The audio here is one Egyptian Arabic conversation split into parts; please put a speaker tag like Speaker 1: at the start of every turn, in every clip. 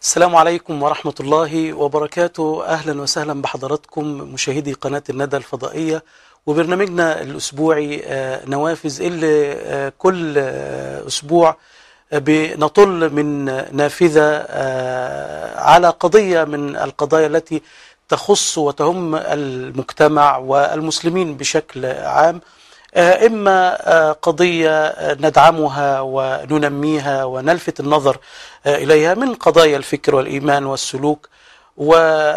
Speaker 1: السلام عليكم ورحمة الله وبركاته أهلا وسهلا بحضراتكم مشاهدي قناة الندى الفضائية وبرنامجنا الأسبوعي آه، نوافذ اللي آه، كل آه، أسبوع بنطل من نافذة آه، على قضية من القضايا التي تخص وتهم المجتمع والمسلمين بشكل عام آه، إما آه، قضية آه، ندعمها وننميها ونلفت النظر آه، إليها من قضايا الفكر والإيمان والسلوك و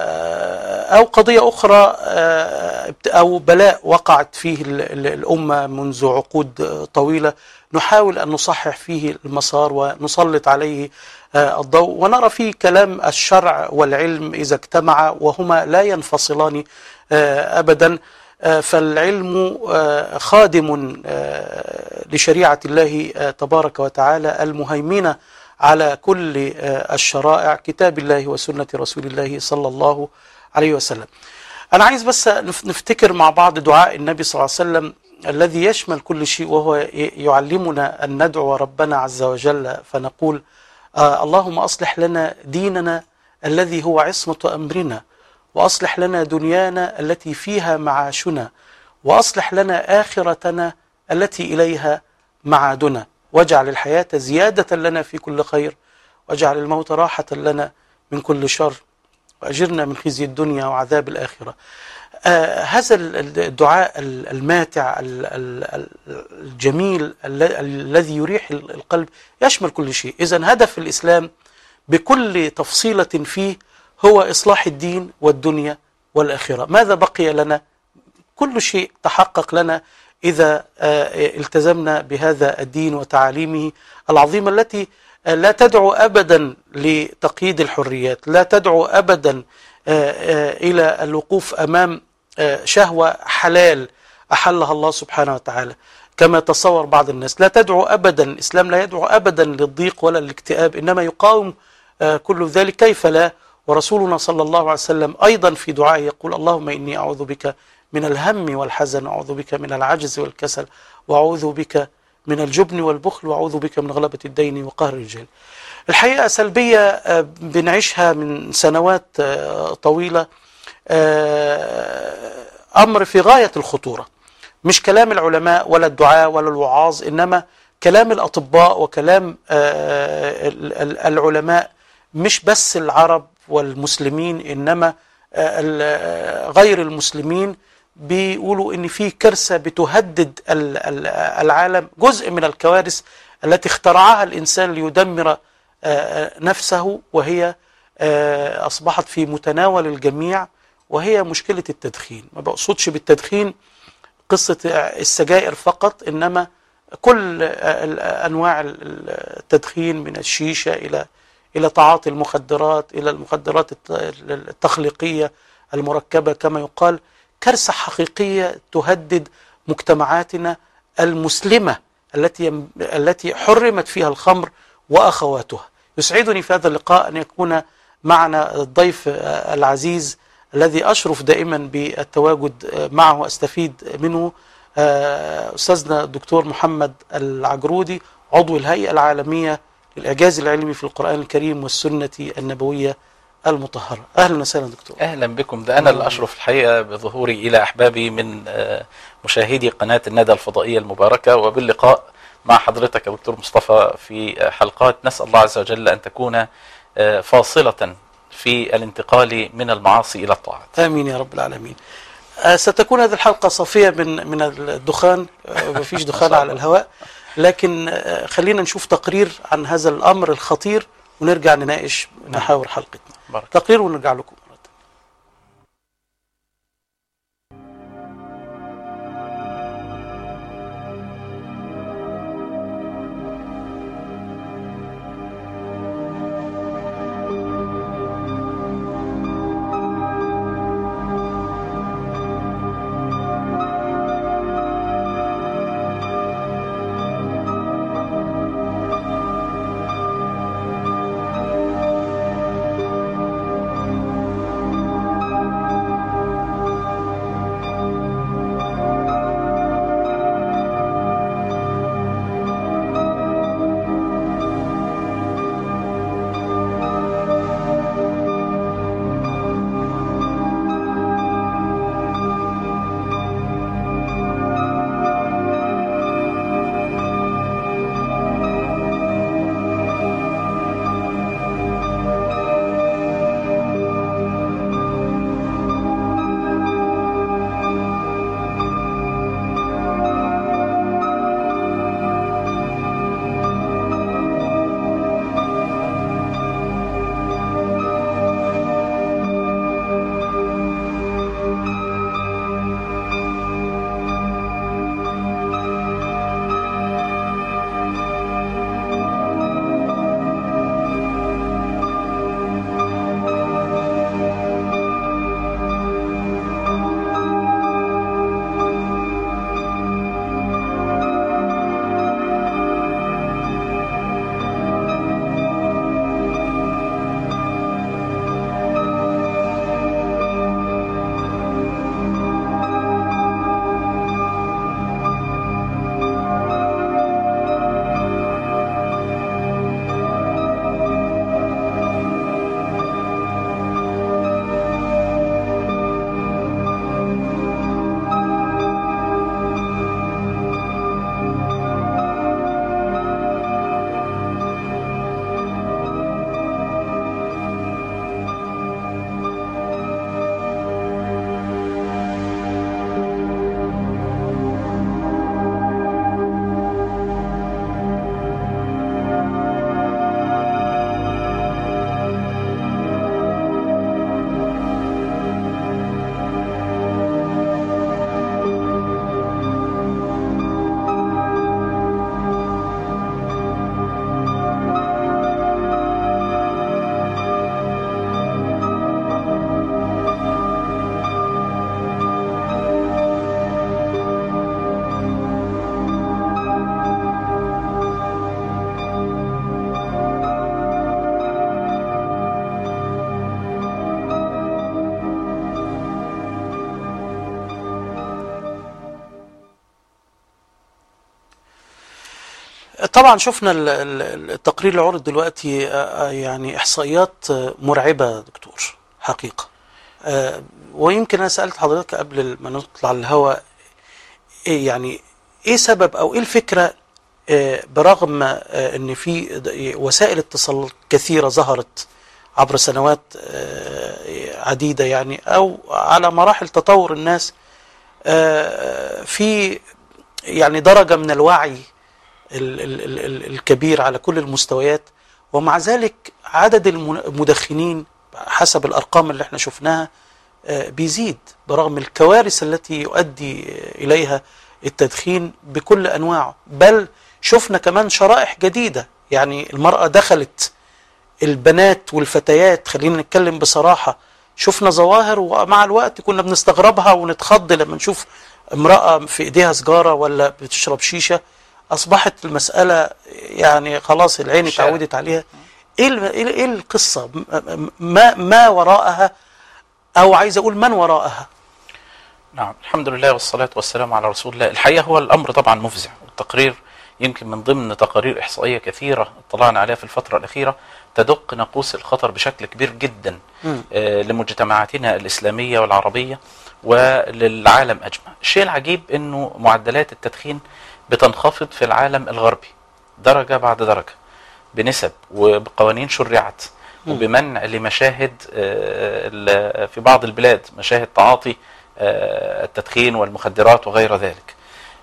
Speaker 1: أو قضية أخرى آه، أو بلاء وقعت فيه ال- ال- الأمة منذ عقود آه، طويلة نحاول أن نصحح فيه المسار ونسلط عليه آه، الضوء ونرى فيه كلام الشرع والعلم إذا اجتمعا وهما لا ينفصلان آه، أبدا آه، فالعلم آه، خادم آه، لشريعة الله آه، تبارك وتعالى المهيمنة على كل آه، الشرائع كتاب الله وسنة رسول الله صلى الله عليه وسلم أنا عايز بس نف- نفتكر مع بعض دعاء النبي صلى الله عليه وسلم الذي يشمل كل شيء وهو ي- يعلمنا أن ندعو ربنا عز وجل فنقول آه اللهم أصلح لنا ديننا الذي هو عصمة أمرنا وأصلح لنا دنيانا التي فيها معاشنا وأصلح لنا آخرتنا التي إليها معادنا واجعل الحياة زيادة لنا في كل خير واجعل الموت راحة لنا من كل شر وأجرنا من خزي الدنيا وعذاب الآخرة آه هذا ال- ال- الدعاء ال- الماتع ال- ال- ال- الجميل ال- الذي يريح ال- القلب يشمل كل شيء إذا هدف الإسلام بكل تفصيلة فيه هو إصلاح الدين والدنيا والآخرة ماذا بقي لنا كل شيء تحقق لنا إذا آه، التزمنا بهذا الدين وتعاليمه العظيمة التي آه، لا تدعو أبدا لتقييد الحريات لا تدعو أبدا آه، آه، إلى الوقوف أمام آه، شهوة حلال أحلها الله سبحانه وتعالى كما تصور بعض الناس لا تدعو أبدا الإسلام لا يدعو أبدا للضيق ولا للاكتئاب إنما يقاوم آه، كل ذلك كيف لا ورسولنا صلى الله عليه وسلم أيضا في دعائه يقول اللهم إني أعوذ بك من الهم والحزن وأعوذ بك من العجز والكسل وأعوذ بك من الجبن والبخل وأعوذ بك من غلبة الدين وقهر الرجال الحقيقة سلبية آه، بنعيشها من سنوات آه، طويلة آه، أمر في غاية الخطورة مش كلام العلماء ولا الدعاء ولا الوعاظ إنما كلام الأطباء وكلام آه، ال- ال- العلماء مش بس العرب والمسلمين إنما آه، ال- آه، غير المسلمين بيقولوا إن في كارثة بتهدد ال- ال- العالم جزء من الكوارث التي اخترعها الإنسان ليدمر آه، نفسه وهي آه، أصبحت في متناول الجميع وهي مشكلة التدخين ما بقصدش بالتدخين قصة السجائر فقط إنما كل ال- أنواع التدخين من الشيشة إلى إلى تعاطي المخدرات إلى المخدرات الت- التخليقية المركبة كما يقال كارثة حقيقية تهدد مجتمعاتنا المسلمة التي يم- التي حرمت فيها الخمر وأخواتها يسعدني في هذا اللقاء أن يكون معنا الضيف آه، العزيز الذي أشرف دائما بالتواجد آه، معه وأستفيد منه آه، أستاذنا الدكتور محمد العجرودي عضو الهيئة العالمية للإعجاز العلمي في القرآن الكريم والسنة النبوية المطهرة أهلا وسهلا دكتور
Speaker 2: اهلا بكم ده انا اللي اشرف الحقيقه بظهوري الى احبابي من آه، مشاهدي قناه الندى الفضائيه المباركه وباللقاء مع حضرتك يا دكتور مصطفى في آه، حلقات نسال الله عز وجل ان تكون آه، فاصله في الانتقال من المعاصي الى الطاعات.
Speaker 1: آمين يا رب العالمين آه، ستكون هذه الحلقة صافية من من الدخان آه، مفيش دخان
Speaker 2: شاء
Speaker 1: على
Speaker 2: الله.
Speaker 1: الهواء لكن آه، خلينا نشوف تقرير عن هذا الأمر الخطير ونرجع نناقش محاور حلقتنا
Speaker 2: بارك
Speaker 1: تقرير ونرجع لكم مرة تانية. طبعا شفنا ال- ال- التقرير اللي عرض دلوقتي آه، آه، يعني احصائيات آه، مرعبه يا دكتور حقيقه آه، ويمكن انا سالت حضرتك قبل ما نطلع الهواء ايه يعني ايه سبب او ايه الفكره آه، برغم آه، ان في د- وسائل اتصال كثيره ظهرت عبر سنوات آه، عديده يعني او على مراحل تطور الناس آه، في يعني درجه من الوعي ال- ال- ال- ال- الكبير على كل المستويات ومع ذلك عدد المن- المدخنين حسب الارقام اللي احنا شفناها آه، بيزيد برغم الكوارث التي يؤدي اليها التدخين بكل انواعه بل شفنا كمان شرائح جديده يعني المراه دخلت البنات والفتيات خلينا نتكلم بصراحه شفنا ظواهر ومع الوقت كنا بنستغربها ونتخض لما نشوف امراه في ايديها سجاره ولا بتشرب شيشه اصبحت المساله يعني خلاص العين
Speaker 2: شائع.
Speaker 1: اتعودت عليها ايه ال- ايه إيه القصه م- ما ما وراءها او عايز اقول من وراءها
Speaker 2: نعم الحمد لله والصلاة والسلام على رسول الله الحقيقة هو الأمر طبعا مفزع والتقرير يمكن من ضمن تقارير إحصائية كثيرة اطلعنا عليها في الفترة الأخيرة تدق ناقوس الخطر بشكل كبير جدا
Speaker 1: مم.
Speaker 2: آه، لمجتمعاتنا الإسلامية والعربية وللعالم أجمع الشيء العجيب أنه معدلات التدخين بتنخفض في العالم الغربي درجة بعد درجة بنسب وبقوانين شرعت
Speaker 1: مم.
Speaker 2: وبمنع لمشاهد آه، ال- في بعض البلاد مشاهد تعاطي آه، التدخين والمخدرات وغير ذلك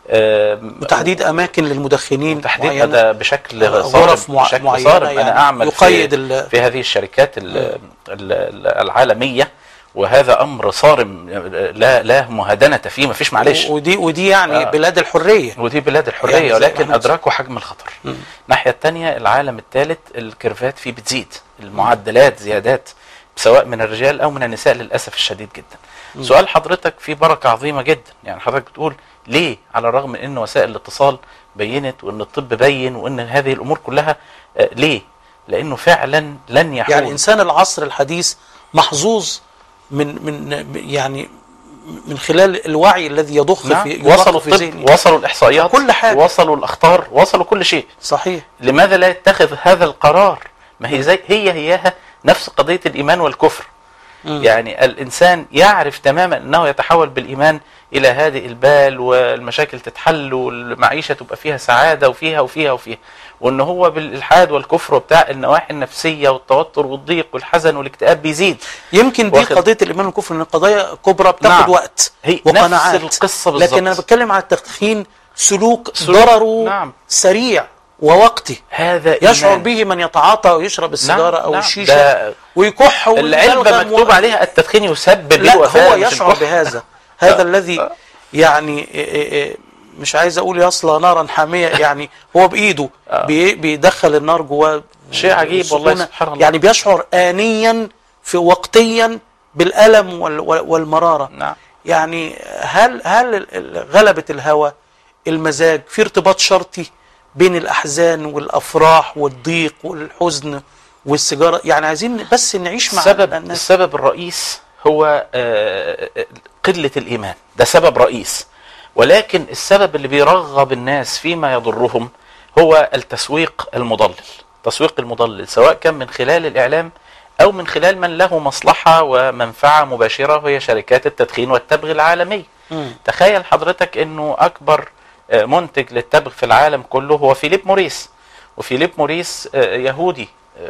Speaker 2: آه،
Speaker 1: وتحديد اماكن للمدخنين
Speaker 2: تحديد
Speaker 1: معينة.
Speaker 2: هذا بشكل
Speaker 1: غرف
Speaker 2: صارم
Speaker 1: مع-
Speaker 2: بشكل
Speaker 1: معينة
Speaker 2: صارم
Speaker 1: يعني
Speaker 2: انا اعمل
Speaker 1: يقيد
Speaker 2: في,
Speaker 1: ال-
Speaker 2: في هذه الشركات ال ال ال العالميه وهذا امر صارم لا لا مهادنه فيه ما فيش معلش
Speaker 1: و- ودي ودي يعني
Speaker 2: آه.
Speaker 1: بلاد الحريه
Speaker 2: ودي بلاد الحريه
Speaker 1: يعني زي
Speaker 2: ولكن
Speaker 1: محمد
Speaker 2: ادركوا حجم الخطر
Speaker 1: مم.
Speaker 2: الناحيه الثانيه العالم الثالث الكيرفات فيه بتزيد المعدلات زيادات سواء من الرجال او من النساء للاسف الشديد جدا سؤال حضرتك فيه بركه عظيمه جدا يعني حضرتك بتقول ليه على الرغم من ان وسائل الاتصال بينت وان الطب بين وان هذه الامور كلها آه، ليه لانه فعلا لن يحول
Speaker 1: يعني انسان العصر الحديث محظوظ من من يعني من خلال الوعي الذي يضخ
Speaker 2: نعم.
Speaker 1: في يضخ
Speaker 2: وصلوا
Speaker 1: في
Speaker 2: الطب
Speaker 1: ذهنه
Speaker 2: وصلوا الاحصائيات
Speaker 1: كل حاجة.
Speaker 2: وصلوا الاخطار وصلوا كل شيء
Speaker 1: صحيح
Speaker 2: لماذا لا يتخذ هذا القرار ما هي زي هي هياها نفس قضية الإيمان والكفر
Speaker 1: مم.
Speaker 2: يعني الإنسان يعرف تماما أنه يتحول بالإيمان إلى هذه البال والمشاكل تتحل والمعيشة تبقى فيها سعادة وفيها وفيها وفيها وأن هو بالإلحاد والكفر وبتاع النواحي النفسية والتوتر والضيق والحزن والاكتئاب بيزيد
Speaker 1: يمكن دي
Speaker 2: واخد-
Speaker 1: قضيه الايمان والكفر ان قضايا كبرى بتاخد
Speaker 2: نعم.
Speaker 1: وقت
Speaker 2: هي
Speaker 1: وقناعات
Speaker 2: نفس القصة بالظبط
Speaker 1: لكن انا بتكلم على التدخين سلوك,
Speaker 2: سلوك،
Speaker 1: ضرره
Speaker 2: نعم.
Speaker 1: سريع ووقتي
Speaker 2: هذا
Speaker 1: يشعر
Speaker 2: إيمان.
Speaker 1: به من يتعاطى ويشرب السيجاره او
Speaker 2: نعم.
Speaker 1: الشيشه
Speaker 2: ده
Speaker 1: ويكح
Speaker 2: العلبة
Speaker 1: ويبلغم
Speaker 2: مكتوب
Speaker 1: و-
Speaker 2: عليها التدخين يسبب
Speaker 1: لا
Speaker 2: الوفاة
Speaker 1: هو
Speaker 2: مش
Speaker 1: يشعر
Speaker 2: الكحة.
Speaker 1: بهذا هذا الذي يعني إيه إيه إيه مش عايز اقول يصلى نارا حاميه يعني هو بايده
Speaker 2: آه.
Speaker 1: بي- بيدخل النار جواه
Speaker 2: شيء عجيب والله
Speaker 1: بسخونة.
Speaker 2: سبحان الله.
Speaker 1: يعني بيشعر انيا في وقتيا بالالم وال- وال- والمراره
Speaker 2: نعم
Speaker 1: يعني هل هل ال- ال- غلبة الهوى المزاج في ارتباط شرطي بين الأحزان والأفراح والضيق والحزن والسيجارة يعني عايزين بس نعيش مع
Speaker 2: السبب
Speaker 1: الناس
Speaker 2: السبب الرئيس هو آه، آه، قلة الإيمان ده سبب رئيس ولكن السبب اللي بيرغب الناس فيما يضرهم هو التسويق المضلل التسويق المضلل سواء كان من خلال الإعلام أو من خلال من له مصلحة ومنفعة مباشرة وهي شركات التدخين والتبغ العالمية
Speaker 1: مم.
Speaker 2: تخيل حضرتك انه اكبر آه، منتج للتبغ في العالم كله هو فيليب موريس وفيليب موريس آه، يهودي آه،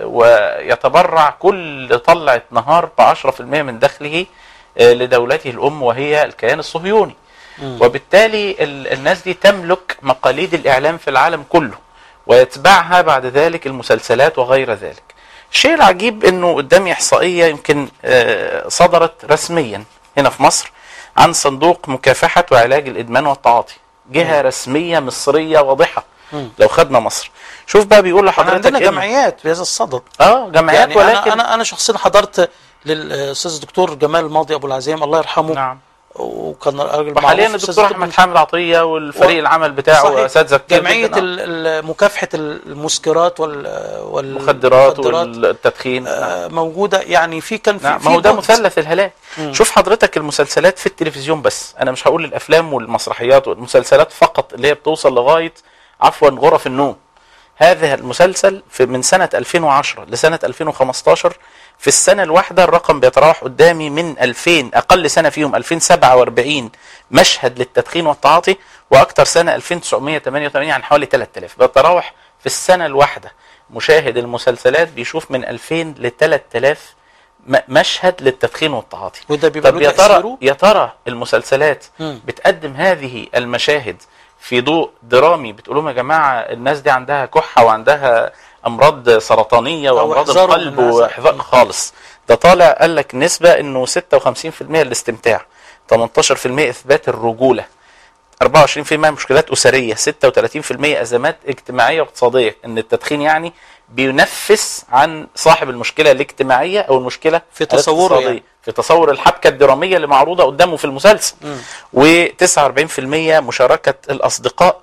Speaker 2: ويتبرع كل طلعة نهار ب 10% من دخله آه، لدولته الام وهي الكيان الصهيوني
Speaker 1: مم.
Speaker 2: وبالتالي ال- الناس دي تملك مقاليد الاعلام في العالم كله ويتبعها بعد ذلك المسلسلات وغير ذلك الشيء العجيب انه قدامي احصائيه يمكن آه، صدرت رسميا هنا في مصر عن صندوق مكافحه وعلاج الادمان والتعاطي جهه رسميه مصريه واضحه
Speaker 1: مم.
Speaker 2: لو خدنا مصر شوف بقى بيقول
Speaker 1: احنا
Speaker 2: لحضرتك
Speaker 1: عندنا
Speaker 2: إنه-
Speaker 1: جمعيات في هذا الصدد
Speaker 2: اه جمعيات
Speaker 1: يعني
Speaker 2: ولكن
Speaker 1: أنا, أنا أنا شخصيا حضرت للأستاذ الدكتور جمال الماضي أبو العزيم الله يرحمه
Speaker 2: نعم
Speaker 1: وكان راجل
Speaker 2: وحاليا
Speaker 1: معروف، أستاذ
Speaker 2: الدكتور
Speaker 1: طب
Speaker 2: احمد حامد عطيه والفريق
Speaker 1: و-
Speaker 2: العمل بتاعه
Speaker 1: صحيح.
Speaker 2: واساتذه كتير
Speaker 1: جمعية
Speaker 2: جداً، آه.
Speaker 1: ال- ال- مكافحة المسكرات وال وال-
Speaker 2: المخدرات
Speaker 1: والمخدرات،
Speaker 2: والتدخين نعم.
Speaker 1: آه، موجودة يعني في كان في
Speaker 2: نعم
Speaker 1: في
Speaker 2: ما هو ده
Speaker 1: بعد.
Speaker 2: مثلث الهلاك
Speaker 1: مم.
Speaker 2: شوف حضرتك المسلسلات في التلفزيون بس انا مش هقول الافلام والمسرحيات والمسلسلات فقط اللي هي بتوصل لغايه عفوا غرف النوم هذا المسلسل في من سنة 2010 لسنة 2015 في السنة الواحدة الرقم بيتراوح قدامي من 2000 أقل سنة فيهم 2047 مشهد للتدخين والتعاطي وأكثر سنة 2988 عن حوالي 3000 بيتراوح في السنة الواحدة مشاهد المسلسلات بيشوف من 2000 ل 3000 م- مشهد للتدخين والتعاطي
Speaker 1: وده بيبقى
Speaker 2: طب
Speaker 1: له
Speaker 2: يا ترى
Speaker 1: تأثيره؟
Speaker 2: يا ترى المسلسلات
Speaker 1: مم.
Speaker 2: بتقدم هذه المشاهد في ضوء درامي بتقول لهم يا جماعه الناس دي عندها كحه وعندها امراض سرطانيه وامراض
Speaker 1: احذروا
Speaker 2: القلب
Speaker 1: من هذا.
Speaker 2: واحذار خالص ده طالع قال لك نسبه انه 56% الاستمتاع 18% اثبات الرجوله 24% مشكلات اسريه 36% ازمات اجتماعيه واقتصاديه ان التدخين يعني بينفس عن صاحب المشكله الاجتماعيه او المشكله
Speaker 1: في تصوره
Speaker 2: الاقتصادية.
Speaker 1: يعني.
Speaker 2: في تصور الحبكه الدراميه اللي معروضه قدامه في المسلسل
Speaker 1: مم.
Speaker 2: و49% مشاركه الاصدقاء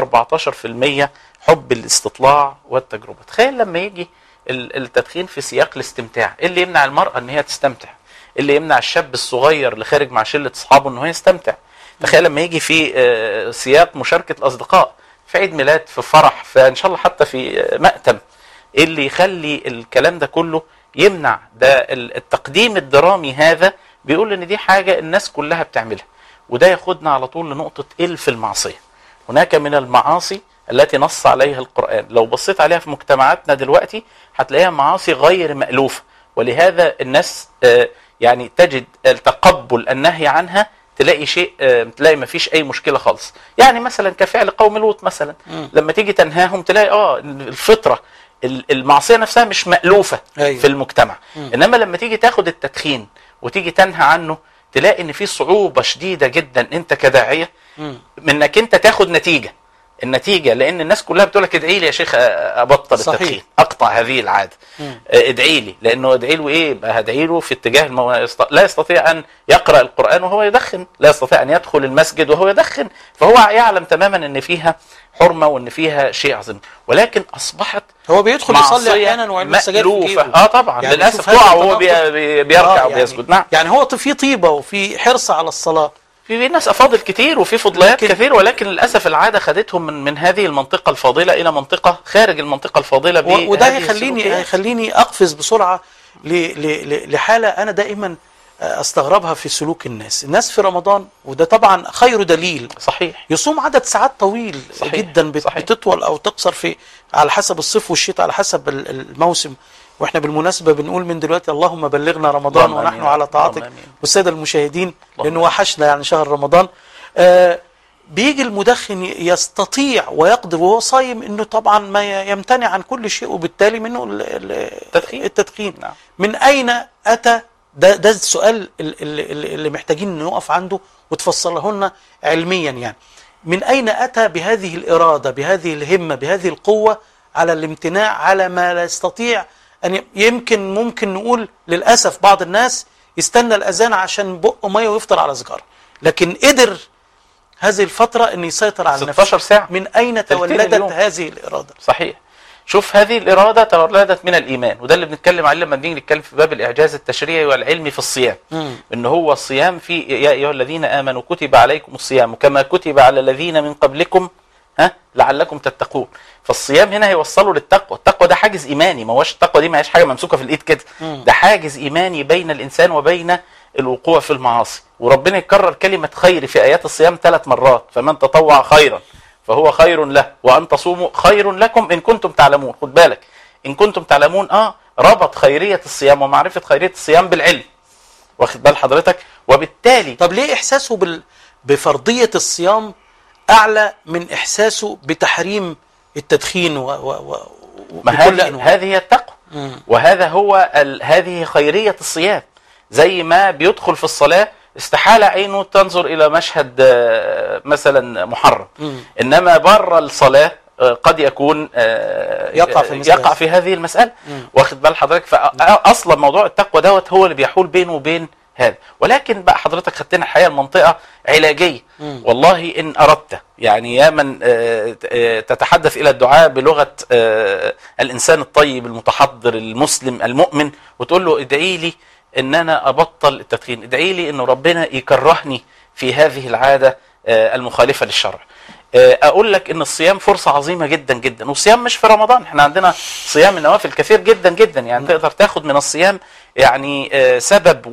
Speaker 2: و14% حب الاستطلاع والتجربه تخيل لما يجي ال- التدخين في سياق الاستمتاع ايه اللي يمنع المراه ان هي تستمتع إيه اللي يمنع الشاب الصغير اللي خارج مع شله اصحابه ان هو يستمتع تخيل لما يجي في آه، سياق مشاركه الاصدقاء في عيد ميلاد في فرح فان شاء الله حتى في آه، مأتم ايه اللي يخلي الكلام ده كله يمنع ده ال- التقديم الدرامي هذا بيقول ان دي حاجه الناس كلها بتعملها وده ياخدنا على طول لنقطه الف المعصيه هناك من المعاصي التي نص عليها القرآن لو بصيت عليها في مجتمعاتنا دلوقتي هتلاقيها معاصي غير مألوفة ولهذا الناس آه، يعني تجد التقبل النهي عنها تلاقي شيء آه، تلاقي ما فيش اي مشكله خالص يعني مثلا كفعل قوم لوط مثلا
Speaker 1: مم.
Speaker 2: لما تيجي تنهاهم تلاقي اه الفطره ال- المعصيه نفسها مش مألوفه
Speaker 1: أيوة.
Speaker 2: في المجتمع
Speaker 1: مم.
Speaker 2: انما لما تيجي تاخد التدخين وتيجي تنهى عنه تلاقي ان في صعوبه شديده جدا انت كداعيه
Speaker 1: مم.
Speaker 2: من انك انت تاخد نتيجه النتيجه لان الناس كلها بتقول لك ادعي لي يا شيخ أ- ابطل
Speaker 1: صحيح.
Speaker 2: التدخين اقطع هذه العاده
Speaker 1: مم.
Speaker 2: ادعي لي لانه ادعي له ايه بقى هدعي له في اتجاه المو... يست- لا يستطيع ان يقرا القران وهو يدخن لا يستطيع ان يدخل المسجد وهو يدخن فهو يعلم تماما ان فيها حرمه وان فيها شيء عظيم ولكن اصبحت
Speaker 1: هو بيدخل يصلي
Speaker 2: معصية
Speaker 1: احيانا وعلبه سجاير في
Speaker 2: مألوفة.
Speaker 1: جيبه
Speaker 2: اه طبعا
Speaker 1: يعني
Speaker 2: للاسف
Speaker 1: شوف هذا
Speaker 2: تقع وهو
Speaker 1: التناقض.
Speaker 2: بي... بي- بيركع
Speaker 1: آه،
Speaker 2: وبيسجد نعم
Speaker 1: يعني هو في طيبه وفي حرص على الصلاه
Speaker 2: في في ناس افاضل كتير وفي فضليات
Speaker 1: لكن-
Speaker 2: كثير ولكن للاسف العاده خدتهم من من هذه المنطقه الفاضله الى منطقه خارج المنطقه الفاضله
Speaker 1: و- وده
Speaker 2: بهذه
Speaker 1: هيخليني
Speaker 2: السلوكيات.
Speaker 1: هيخليني اقفز بسرعه ل- ل- ل- لحاله انا دائما استغربها في سلوك الناس الناس في رمضان وده طبعا خير دليل
Speaker 2: صحيح
Speaker 1: يصوم عدد ساعات طويل
Speaker 2: صحيح،
Speaker 1: جدا بت-
Speaker 2: صحيح.
Speaker 1: بتطول او تقصر في على حسب الصيف والشتاء على حسب ال- الموسم واحنا بالمناسبه بنقول من دلوقتي اللهم بلغنا رمضان
Speaker 2: اللهم
Speaker 1: ونحن
Speaker 2: آمين.
Speaker 1: على طاعتك
Speaker 2: اللهم آمين.
Speaker 1: والساده المشاهدين
Speaker 2: اللهم
Speaker 1: لانه
Speaker 2: آمين.
Speaker 1: وحشنا يعني شهر رمضان آه بيجي المدخن ي- يستطيع ويقدر وهو صايم انه طبعا ما ي- يمتنع عن كل شيء وبالتالي منه ال- ال-
Speaker 2: التدخين.
Speaker 1: التدخين
Speaker 2: نعم.
Speaker 1: من اين اتى ده ده السؤال ال- ال- ال- اللي محتاجين نقف عنده وتفسره لنا علميا يعني من اين اتى بهذه الاراده بهذه الهمه بهذه القوه على الامتناع على ما لا يستطيع ان ي- يمكن ممكن نقول للاسف بعض الناس يستنى الاذان عشان بقه ميه ويفطر على سيجاره لكن قدر هذه الفتره ان يسيطر على
Speaker 2: 16
Speaker 1: نفسه
Speaker 2: ساعة.
Speaker 1: من اين
Speaker 2: تلتين
Speaker 1: تولدت
Speaker 2: اليوم.
Speaker 1: هذه الاراده
Speaker 2: صحيح شوف هذه الإرادة تولدت من الإيمان وده اللي بنتكلم عليه لما بنيجي نتكلم في باب الإعجاز التشريعي والعلمي في الصيام
Speaker 1: مم.
Speaker 2: إن هو الصيام في يا أيها الذين آمنوا كتب عليكم الصيام كما كتب على الذين من قبلكم ها لعلكم تتقون فالصيام هنا هيوصله للتقوى التقوى ده حاجز إيماني ما هوش التقوى دي ما هيش حاجة ممسوكة في الإيد كده
Speaker 1: مم.
Speaker 2: ده حاجز إيماني بين الإنسان وبين الوقوع في المعاصي وربنا يكرر كلمة خير في آيات الصيام ثلاث مرات فمن تطوع خيرا فهو خير له وأن تصوموا خير لكم إن كنتم تعلمون خد بالك إن كنتم تعلمون آه ربط خيرية الصيام ومعرفة خيرية الصيام بالعلم واخد بال حضرتك وبالتالي
Speaker 1: طب ليه احساسه بال... بفرضيه الصيام اعلى من احساسه بتحريم التدخين و... و... و...
Speaker 2: ما
Speaker 1: بكل
Speaker 2: هذه
Speaker 1: انواعه
Speaker 2: هذه هي التقوى
Speaker 1: مم.
Speaker 2: وهذا هو ال... هذه خيرية الصيام زي ما بيدخل في الصلاة استحالة عينه تنظر إلى مشهد آه، مثلا محرم
Speaker 1: مم.
Speaker 2: إنما بره الصلاة آه، قد يكون آه،
Speaker 1: يقع في مثل
Speaker 2: يقع
Speaker 1: هذا.
Speaker 2: في هذه المسألة
Speaker 1: مم.
Speaker 2: واخد بال حضرتك فأصلا موضوع التقوى دوت هو اللي بيحول بينه وبين هذا ولكن بقى حضرتك خدتنا الحقيقة المنطقة علاجية
Speaker 1: مم.
Speaker 2: والله إن أردت يعني يا من آه، آه، تتحدث إلى الدعاء بلغة آه، الإنسان الطيب المتحضر المسلم المؤمن وتقول له ادعي لي إن أنا أبطل التدخين ادعي لي إن ربنا يكرهني في هذه العادة آه، المخالفة للشرع آه، اقول لك ان الصيام فرصه عظيمه جدا جدا والصيام مش في رمضان احنا عندنا صيام النوافل كثير جدا جدا يعني تقدر تاخد من الصيام يعني آه، سبب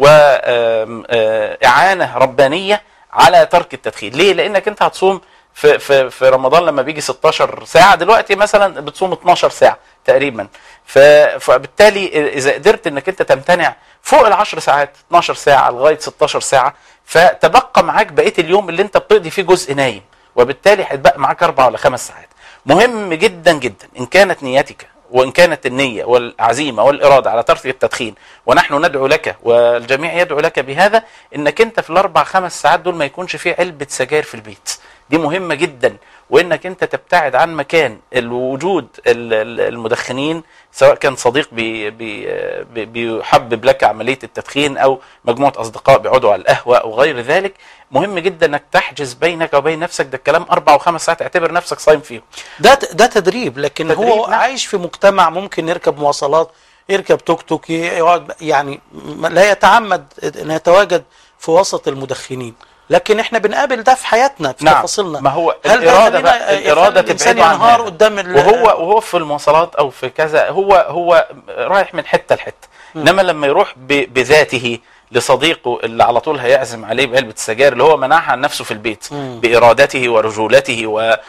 Speaker 2: واعانه ربانيه على ترك التدخين ليه لانك انت هتصوم في في في رمضان لما بيجي 16 ساعه دلوقتي مثلا بتصوم 12 ساعه تقريبا ف- فبالتالي اذا قدرت انك انت تمتنع فوق ال 10 ساعات 12 ساعه لغايه 16 ساعه فتبقى معاك بقيه اليوم اللي انت بتقضي فيه جزء نايم وبالتالي هيتبقى معاك اربع ولا خمس ساعات مهم جدا جدا ان كانت نيتك وان كانت النيه والعزيمه والاراده على ترك التدخين ونحن ندعو لك والجميع يدعو لك بهذا انك انت في الاربع خمس ساعات دول ما يكونش فيه علبه سجاير في البيت دي مهمه جدا وانك انت تبتعد عن مكان الوجود ال- ال- المدخنين سواء كان صديق بي بي بي- بيحبب لك عمليه التدخين او مجموعه اصدقاء بيقعدوا على القهوه او غير ذلك مهم جدا انك تحجز بينك وبين نفسك ده الكلام اربع وخمس ساعات اعتبر نفسك صايم فيهم
Speaker 1: ده ده تدريب لكن
Speaker 2: تدريب،
Speaker 1: هو
Speaker 2: نعم.
Speaker 1: عايش في مجتمع ممكن يركب مواصلات يركب توك توك يقعد يعني م- لا يتعمد ان يتواجد في وسط المدخنين لكن احنا بنقابل ده في حياتنا في
Speaker 2: نعم
Speaker 1: تفاصيلنا
Speaker 2: ما هو
Speaker 1: هل ده
Speaker 2: الاراده
Speaker 1: يخلينا-
Speaker 2: بقى
Speaker 1: يخلي
Speaker 2: الاراده
Speaker 1: الإنسان
Speaker 2: تبعده عن
Speaker 1: ينهار
Speaker 2: هذا.
Speaker 1: قدام ال-
Speaker 2: وهو وهو في المواصلات او في كذا هو هو رايح من حته لحته انما لما يروح ب- بذاته لصديقه اللي على طول هيعزم عليه بعلبه السجاير اللي هو منعها عن نفسه في البيت
Speaker 1: مم.
Speaker 2: بارادته ورجولته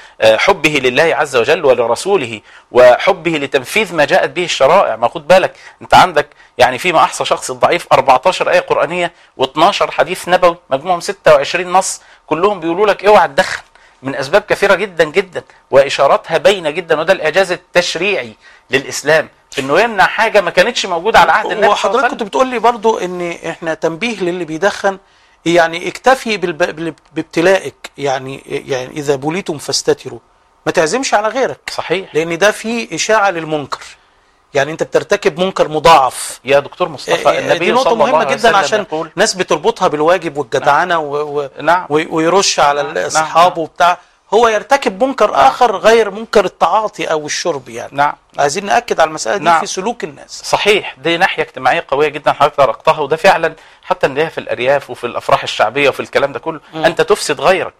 Speaker 2: وحبه لله عز وجل ولرسوله وحبه لتنفيذ ما جاءت به الشرائع ما خد بالك انت عندك يعني فيما احصى شخص الضعيف 14 ايه قرانيه و12 حديث نبوي مجموعهم 26 نص كلهم بيقولوا لك اوعى تدخن من اسباب كثيره جدا جدا واشاراتها باينه جدا وده الاعجاز التشريعي للاسلام انه يمنع حاجه ما كانتش موجوده على عهد النبي صلى الله عليه
Speaker 1: وحضرتك
Speaker 2: وسلم.
Speaker 1: كنت بتقول لي برضو ان احنا تنبيه للي بيدخن يعني اكتفي بالب... بال- بابتلائك يعني يعني اذا بليتم فاستتروا ما تعزمش على غيرك
Speaker 2: صحيح
Speaker 1: لان ده فيه اشاعه للمنكر يعني انت بترتكب منكر مضاعف
Speaker 2: يا دكتور مصطفى
Speaker 1: آه،
Speaker 2: النبي
Speaker 1: دي نقطة
Speaker 2: صلى الله
Speaker 1: مهمة
Speaker 2: عليه
Speaker 1: جدا
Speaker 2: وسلم
Speaker 1: عشان
Speaker 2: يقول
Speaker 1: ناس بتربطها بالواجب والجدعنة و... و...
Speaker 2: نعم
Speaker 1: و- ويرش على
Speaker 2: نعم.
Speaker 1: اصحابه وبتاع هو يرتكب منكر اخر غير منكر التعاطي او الشرب يعني
Speaker 2: نعم
Speaker 1: عايزين ناكد على المسألة دي
Speaker 2: نعم.
Speaker 1: في سلوك الناس
Speaker 2: صحيح دي ناحيه اجتماعيه قويه جدا حضرتك طرقتها وده فعلا حتى نلاقيها في الارياف وفي الافراح الشعبيه وفي الكلام ده كله
Speaker 1: مم.
Speaker 2: انت تفسد غيرك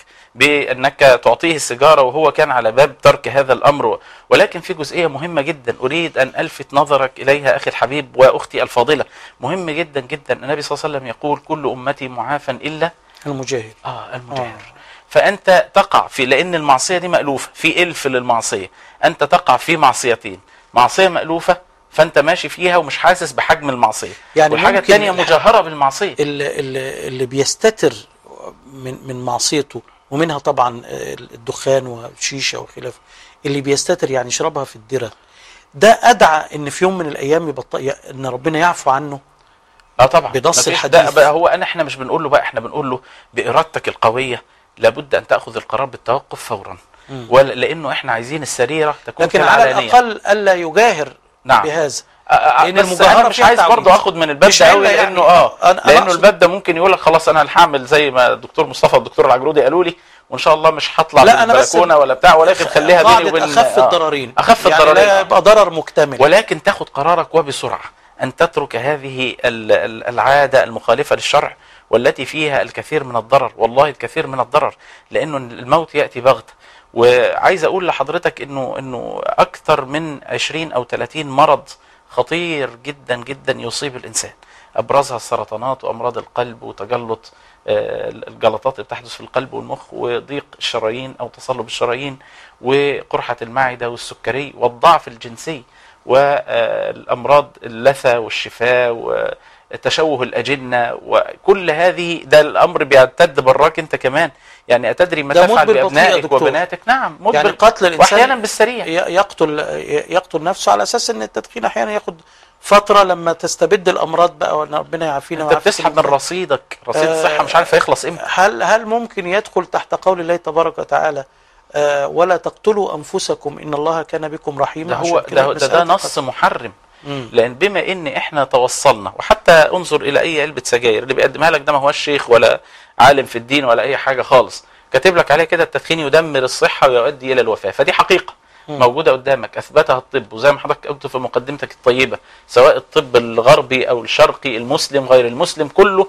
Speaker 2: بانك تعطيه السيجاره وهو كان على باب ترك هذا الامر ولكن في جزئيه مهمه جدا اريد ان الفت نظرك اليها اخي الحبيب واختي الفاضله مهم جدا جدا النبي صلى الله عليه وسلم يقول كل امتي معافى الا
Speaker 1: المجاهد
Speaker 2: اه المجاهر فانت تقع في لان المعصيه دي مالوفه في الف للمعصيه انت تقع في معصيتين معصيه مالوفه فانت ماشي فيها ومش حاسس بحجم المعصيه
Speaker 1: يعني
Speaker 2: والحاجه
Speaker 1: ممكن
Speaker 2: الثانيه
Speaker 1: الح-
Speaker 2: مجاهره بالمعصيه
Speaker 1: اللي, اللي, اللي بيستتر من من معصيته ومنها طبعا الدخان والشيشه وخلافه اللي بيستتر يعني يشربها في الدره ده ادعى ان في يوم من الايام يبطل ان ربنا يعفو عنه
Speaker 2: اه طبعا
Speaker 1: بنص
Speaker 2: مفيش-
Speaker 1: الحديث.
Speaker 2: ده بقى هو انا احنا مش بنقول له بقى احنا بنقول له بارادتك القويه لابد ان تاخذ القرار بالتوقف فورا
Speaker 1: مم.
Speaker 2: ولا لانه احنا عايزين السريره تكون
Speaker 1: لكن
Speaker 2: في
Speaker 1: على
Speaker 2: العلانيه
Speaker 1: الاقل الا يجاهر
Speaker 2: نعم.
Speaker 1: بهذا
Speaker 2: آه، آه،
Speaker 1: لأن
Speaker 2: بس
Speaker 1: المجاهرة
Speaker 2: انا مش
Speaker 1: فيها
Speaker 2: عايز
Speaker 1: تعويض.
Speaker 2: برضه اخد من الباب
Speaker 1: مش
Speaker 2: ده قوي
Speaker 1: علة يعني.
Speaker 2: لانه اه
Speaker 1: أنا- أنا
Speaker 2: لانه
Speaker 1: أقصد-
Speaker 2: الباب ده ممكن يقول لك خلاص انا هعمل زي ما الدكتور مصطفى والدكتور العجرودي قالوا لي وان شاء الله مش هطلع
Speaker 1: لا،
Speaker 2: من
Speaker 1: أنا بس
Speaker 2: البلكونه ولا بتاع ولكن خليها بيني
Speaker 1: قاعدة
Speaker 2: وبين
Speaker 1: اخف
Speaker 2: آه.
Speaker 1: الضررين
Speaker 2: اخف
Speaker 1: يعني
Speaker 2: الضررين
Speaker 1: لا
Speaker 2: آه.
Speaker 1: يبقى ضرر مكتمل
Speaker 2: ولكن تاخد قرارك وبسرعه ان تترك هذه ال- ال- العاده المخالفه للشرع والتي فيها الكثير من الضرر والله الكثير من الضرر لانه الموت ياتي بغته وعايز اقول لحضرتك انه انه اكثر من 20 او 30 مرض خطير جدا جدا يصيب الانسان ابرزها السرطانات وامراض القلب وتجلط آه، الجلطات اللي بتحدث في القلب والمخ وضيق الشرايين او تصلب الشرايين وقرحه المعده والسكري والضعف الجنسي والامراض اللثه والشفاء وتشوه الاجنه وكل هذه ده الامر بيعتد براك انت كمان يعني اتدري ما
Speaker 1: ده
Speaker 2: تفعل
Speaker 1: مدبر بطيء يا
Speaker 2: بابنائك
Speaker 1: دكتور.
Speaker 2: وبناتك نعم مدبر
Speaker 1: يعني قتل الانسان
Speaker 2: واحيانا بالسريع
Speaker 1: ي- يقتل يقتل نفسه على اساس ان التدخين احيانا ياخد فتره لما تستبد الامراض بقى وان ربنا يعافينا
Speaker 2: انت
Speaker 1: ويعافيكم.
Speaker 2: بتسحب من رصيدك رصيد
Speaker 1: آه،
Speaker 2: الصحه مش عارف هيخلص امتى
Speaker 1: هل هل ممكن يدخل تحت قول الله تبارك وتعالى آه ولا تقتلوا انفسكم ان الله كان بكم رحيما
Speaker 2: ده
Speaker 1: عشان
Speaker 2: هو
Speaker 1: كده
Speaker 2: ده, ده,
Speaker 1: مسألة
Speaker 2: ده نص
Speaker 1: القتل.
Speaker 2: محرم
Speaker 1: مم.
Speaker 2: لان بما ان احنا توصلنا وحتى انظر الى اي علبه سجاير اللي بيقدمها لك ده ما هوش شيخ ولا عالم في الدين ولا اي حاجه خالص كاتب لك عليه كده التدخين يدمر الصحه ويؤدي الى الوفاه فدي حقيقه
Speaker 1: مم.
Speaker 2: موجوده قدامك اثبتها الطب وزي ما حضرتك قلت في مقدمتك الطيبه سواء الطب الغربي او الشرقي المسلم غير المسلم كله أج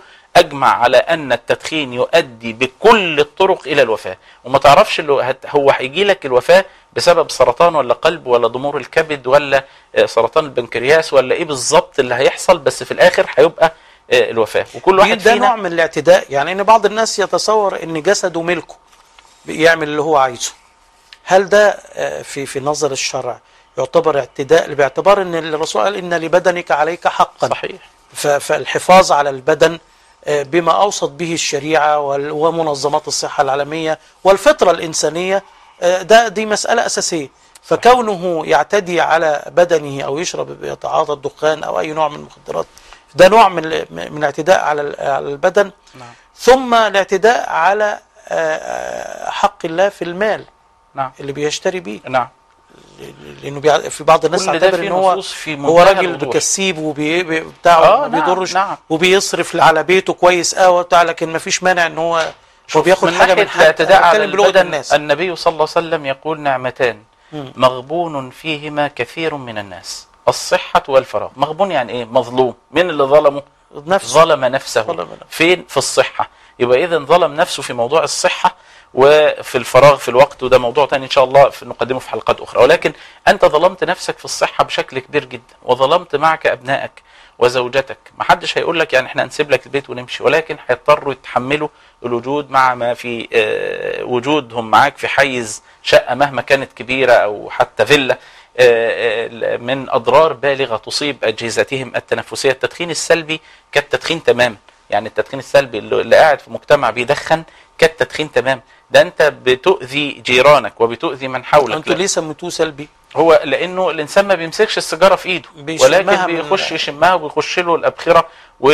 Speaker 2: تجمع على ان التدخين يؤدي بكل الطرق الى الوفاه وما تعرفش اللي هت- هو هيجي لك الوفاه بسبب سرطان ولا قلب ولا ضمور الكبد ولا آه، سرطان البنكرياس ولا ايه بالظبط اللي هيحصل بس في الاخر هيبقى آه، الوفاه وكل واحد
Speaker 1: ده نوع
Speaker 2: فينا
Speaker 1: من الاعتداء يعني ان بعض الناس يتصور ان جسده ملكه يعمل اللي هو عايزه هل ده آه، في في نظر الشرع يعتبر اعتداء باعتبار ان الرسول قال ان لبدنك عليك حقا
Speaker 2: صحيح
Speaker 1: ف- فالحفاظ على البدن آه، بما اوصت به الشريعه وال- ومنظمات الصحه العالميه والفطره الانسانيه آه، ده دي مساله اساسيه فكونه يعتدي على بدنه او يشرب يتعاطى الدخان او اي نوع من المخدرات ده نوع من ال- من الاعتداء على ال- على البدن
Speaker 2: نعم
Speaker 1: ثم الاعتداء على آه، آه، حق الله في المال
Speaker 2: نعم
Speaker 1: اللي بيشتري بيه
Speaker 2: نعم
Speaker 1: لانه بيع- في بعض الناس
Speaker 2: كل ده
Speaker 1: تعتبر
Speaker 2: فيه
Speaker 1: ان هو
Speaker 2: نصوص في
Speaker 1: هو
Speaker 2: منتهى
Speaker 1: راجل
Speaker 2: الوضوح.
Speaker 1: كسيب وبي بي- بتاعه
Speaker 2: آه،
Speaker 1: ما
Speaker 2: نعم،
Speaker 1: بيضرش
Speaker 2: نعم.
Speaker 1: وبيصرف على بيته كويس قوي وبتاع لكن ما فيش مانع ان هو هو بياخد
Speaker 2: من
Speaker 1: حاجه
Speaker 2: ناحية
Speaker 1: من حد
Speaker 2: الاعتداء
Speaker 1: أنا
Speaker 2: على
Speaker 1: بتكلم بلغه
Speaker 2: البدن
Speaker 1: الناس
Speaker 2: النبي صلى الله عليه وسلم يقول نعمتان
Speaker 1: مم.
Speaker 2: مغبون فيهما كثير من الناس الصحة والفراغ مغبون يعني ايه مظلوم مين اللي ظلمه
Speaker 1: نفسه
Speaker 2: ظلم نفسه
Speaker 1: ظلم نفسه.
Speaker 2: فين في الصحة يبقى إذا ظلم نفسه في موضوع الصحة وفي الفراغ في الوقت وده موضوع تاني إن شاء الله في نقدمه في حلقات أخرى ولكن أنت ظلمت نفسك في الصحة بشكل كبير جدا وظلمت معك أبنائك وزوجتك ما حدش هيقول لك يعني احنا هنسيب لك البيت ونمشي ولكن هيضطروا يتحملوا الوجود مع ما في آه، وجودهم معاك في حيز شقة مهما كانت كبيرة أو حتى فيلا آه، آه، من أضرار بالغة تصيب أجهزتهم التنفسية التدخين السلبي كالتدخين تماما يعني التدخين السلبي اللي اللي قاعد في مجتمع بيدخن كالتدخين تمام ده انت بتؤذي جيرانك وبتؤذي من حولك
Speaker 1: انتوا
Speaker 2: لا.
Speaker 1: ليه سميتوه سلبي
Speaker 2: هو لانه الانسان ما بيمسكش السيجاره في ايده
Speaker 1: بيشمها
Speaker 2: ولكن
Speaker 1: من-
Speaker 2: بيخش يشمها وبيخش له الابخره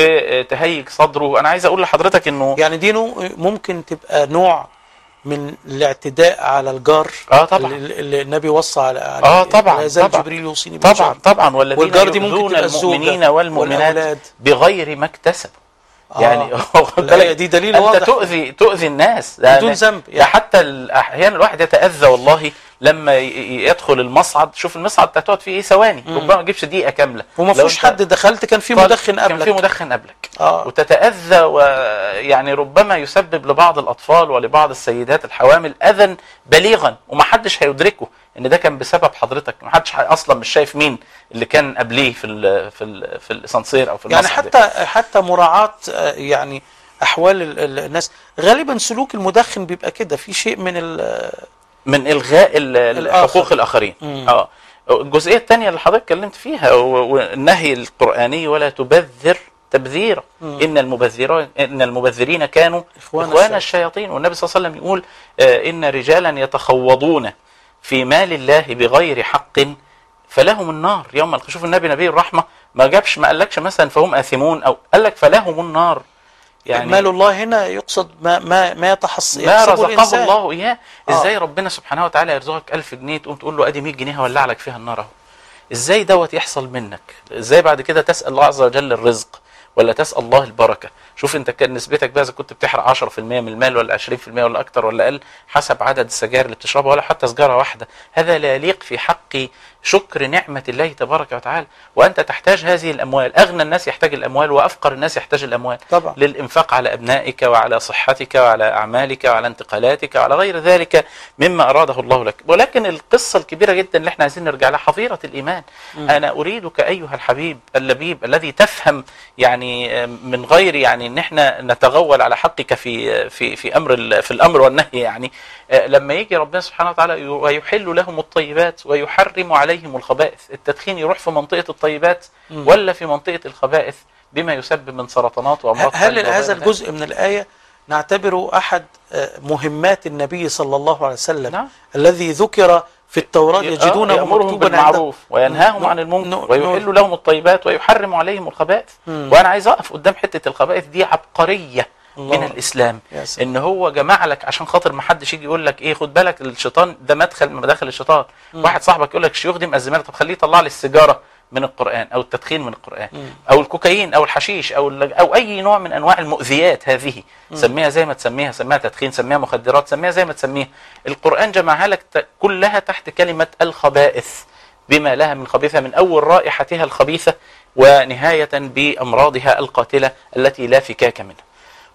Speaker 2: وتهيج صدره انا عايز اقول لحضرتك انه
Speaker 1: يعني دي نوع- ممكن تبقى نوع من الاعتداء على الجار
Speaker 2: اه طبعا
Speaker 1: اللي اللي النبي وصى على عليه
Speaker 2: اه طبعا
Speaker 1: لا يزال
Speaker 2: طبعا
Speaker 1: جبريل يوصيني
Speaker 2: طبعا
Speaker 1: بالجار.
Speaker 2: طبعا والذين
Speaker 1: والجار دي ممكن
Speaker 2: يؤذون
Speaker 1: تبقى الزوجة
Speaker 2: المؤمنين والمؤمنات
Speaker 1: والأولاد.
Speaker 2: بغير ما اكتسبوا
Speaker 1: آه.
Speaker 2: يعني واخد
Speaker 1: الآية
Speaker 2: بالك؟
Speaker 1: دي دليل
Speaker 2: انت
Speaker 1: واضح.
Speaker 2: تؤذي تؤذي الناس ده
Speaker 1: بدون ذنب
Speaker 2: ده حتى ال- احيانا الواحد يتاذى والله لما ي- ي- يدخل المصعد شوف المصعد ده هتقعد فيه ايه ثواني
Speaker 1: مم.
Speaker 2: ربما ما تجيبش دقيقه كامله
Speaker 1: وما
Speaker 2: لو
Speaker 1: فيش
Speaker 2: أنت-
Speaker 1: حد دخلت كان في
Speaker 2: طال-
Speaker 1: مدخن
Speaker 2: كان في
Speaker 1: قبلك
Speaker 2: مدخن قبلك
Speaker 1: اه
Speaker 2: وتتاذى ويعني ربما يسبب لبعض الاطفال ولبعض السيدات الحوامل اذى بليغا ومحدش هيدركه ان ده كان بسبب حضرتك محدش ح- اصلا مش شايف مين اللي كان قبليه في ال في ال في الاسانسير او في
Speaker 1: يعني
Speaker 2: المصعد
Speaker 1: حتى حتى مراعاة آه، يعني احوال ال- ال- الناس غالبا سلوك المدخن بيبقى كده في شيء من ال-
Speaker 2: من الغاء ال- ال-
Speaker 1: الآخر.
Speaker 2: حقوق الاخرين
Speaker 1: مم.
Speaker 2: اه الجزئيه الثانيه اللي حضرتك اتكلمت فيها و- والنهي القراني ولا تبذر تبذيرا
Speaker 1: مم.
Speaker 2: ان المبذرين ان المبذرين كانوا
Speaker 1: إخوان
Speaker 2: اخوان,
Speaker 1: الشياطين.
Speaker 2: الشياطين والنبي صلى الله عليه وسلم يقول آه ان رجالا يتخوضون في مال الله بغير حق فلهم النار يوم القيامه شوف النبي نبي الرحمه ما جابش ما قالكش مثلا فهم اثمون او قال لك فلهم النار يعني
Speaker 1: مال الله هنا يقصد ما ما ما يتحص
Speaker 2: ما
Speaker 1: يحسبه
Speaker 2: رزقه
Speaker 1: الإنسان.
Speaker 2: الله اياه
Speaker 1: آه.
Speaker 2: ازاي ربنا سبحانه وتعالى يرزقك 1000 جنيه تقوم تقول له ادي 100 جنيه هولع لك فيها النار اهو ازاي دوت يحصل منك ازاي بعد كده تسال الله عز وجل الرزق ولا تسال الله البركه شوف انت كان نسبتك بقى اذا كنت بتحرق 10% من المال ولا 20% ولا اكتر ولا اقل حسب عدد السجاير اللي بتشربها ولا حتى سجاره واحده هذا لا يليق في حق شكر نعمه الله تبارك وتعالى وانت تحتاج هذه الاموال اغنى الناس يحتاج الاموال وافقر الناس يحتاج الاموال
Speaker 1: طبعا
Speaker 2: للإنفاق على أبنائك وعلى صحتك وعلى أعمالك وعلى انتقالاتك وعلى غير ذلك مما أراده الله لك ولكن القصة الكبيرة جدا اللي احنا عايزين نرجع لها حظيرة الإيمان
Speaker 1: مم.
Speaker 2: أنا أريدك أيها الحبيب اللبيب الذي تفهم يعني من غير يعني أن احنا نتغول على حقك في في في أمر ال- في الأمر والنهي يعني آه، لما يجي ربنا سبحانه وتعالى ي- ويحل لهم الطيبات ويحرم عليهم الخبائث التدخين يروح في منطقة الطيبات
Speaker 1: مم.
Speaker 2: ولا في منطقة الخبائث بما يسبب من سرطانات وامراض
Speaker 1: هل
Speaker 2: قلب
Speaker 1: هذا
Speaker 2: وغير
Speaker 1: الجزء من الآية نعتبره أحد آه، مهمات النبي صلى الله عليه وسلم
Speaker 2: نعم.
Speaker 1: الذي ذكر في التوراة يجدونه
Speaker 2: يأمرهم
Speaker 1: مكتوبا عند
Speaker 2: بالمعروف وينهاهم
Speaker 1: ن-
Speaker 2: عن
Speaker 1: ن-
Speaker 2: المنكر
Speaker 1: ن-
Speaker 2: ويحل لهم الطيبات ويحرم عليهم الخبائث
Speaker 1: مم.
Speaker 2: وانا عايز اقف قدام حته الخبائث دي عبقريه
Speaker 1: الله.
Speaker 2: من الاسلام
Speaker 1: يا سلام.
Speaker 2: ان هو جمع لك عشان خاطر ما حدش يجي يقول لك ايه خد بالك الشيطان ده مدخل من مداخل الشيطان
Speaker 1: مم.
Speaker 2: واحد صاحبك يقول لك الشيوخ دي مأزمانه طب خليه يطلع لي السيجاره من القران او التدخين من القران
Speaker 1: مم.
Speaker 2: او الكوكايين او الحشيش او ال- او اي نوع من انواع المؤذيات هذه سميها زي ما تسميها سميها تدخين سميها مخدرات سميها زي ما تسميها القران جمعها لك ت- كلها تحت كلمه الخبائث بما لها من خبيثه من اول رائحتها الخبيثه ونهايه بامراضها القاتله التي لا فكاك منها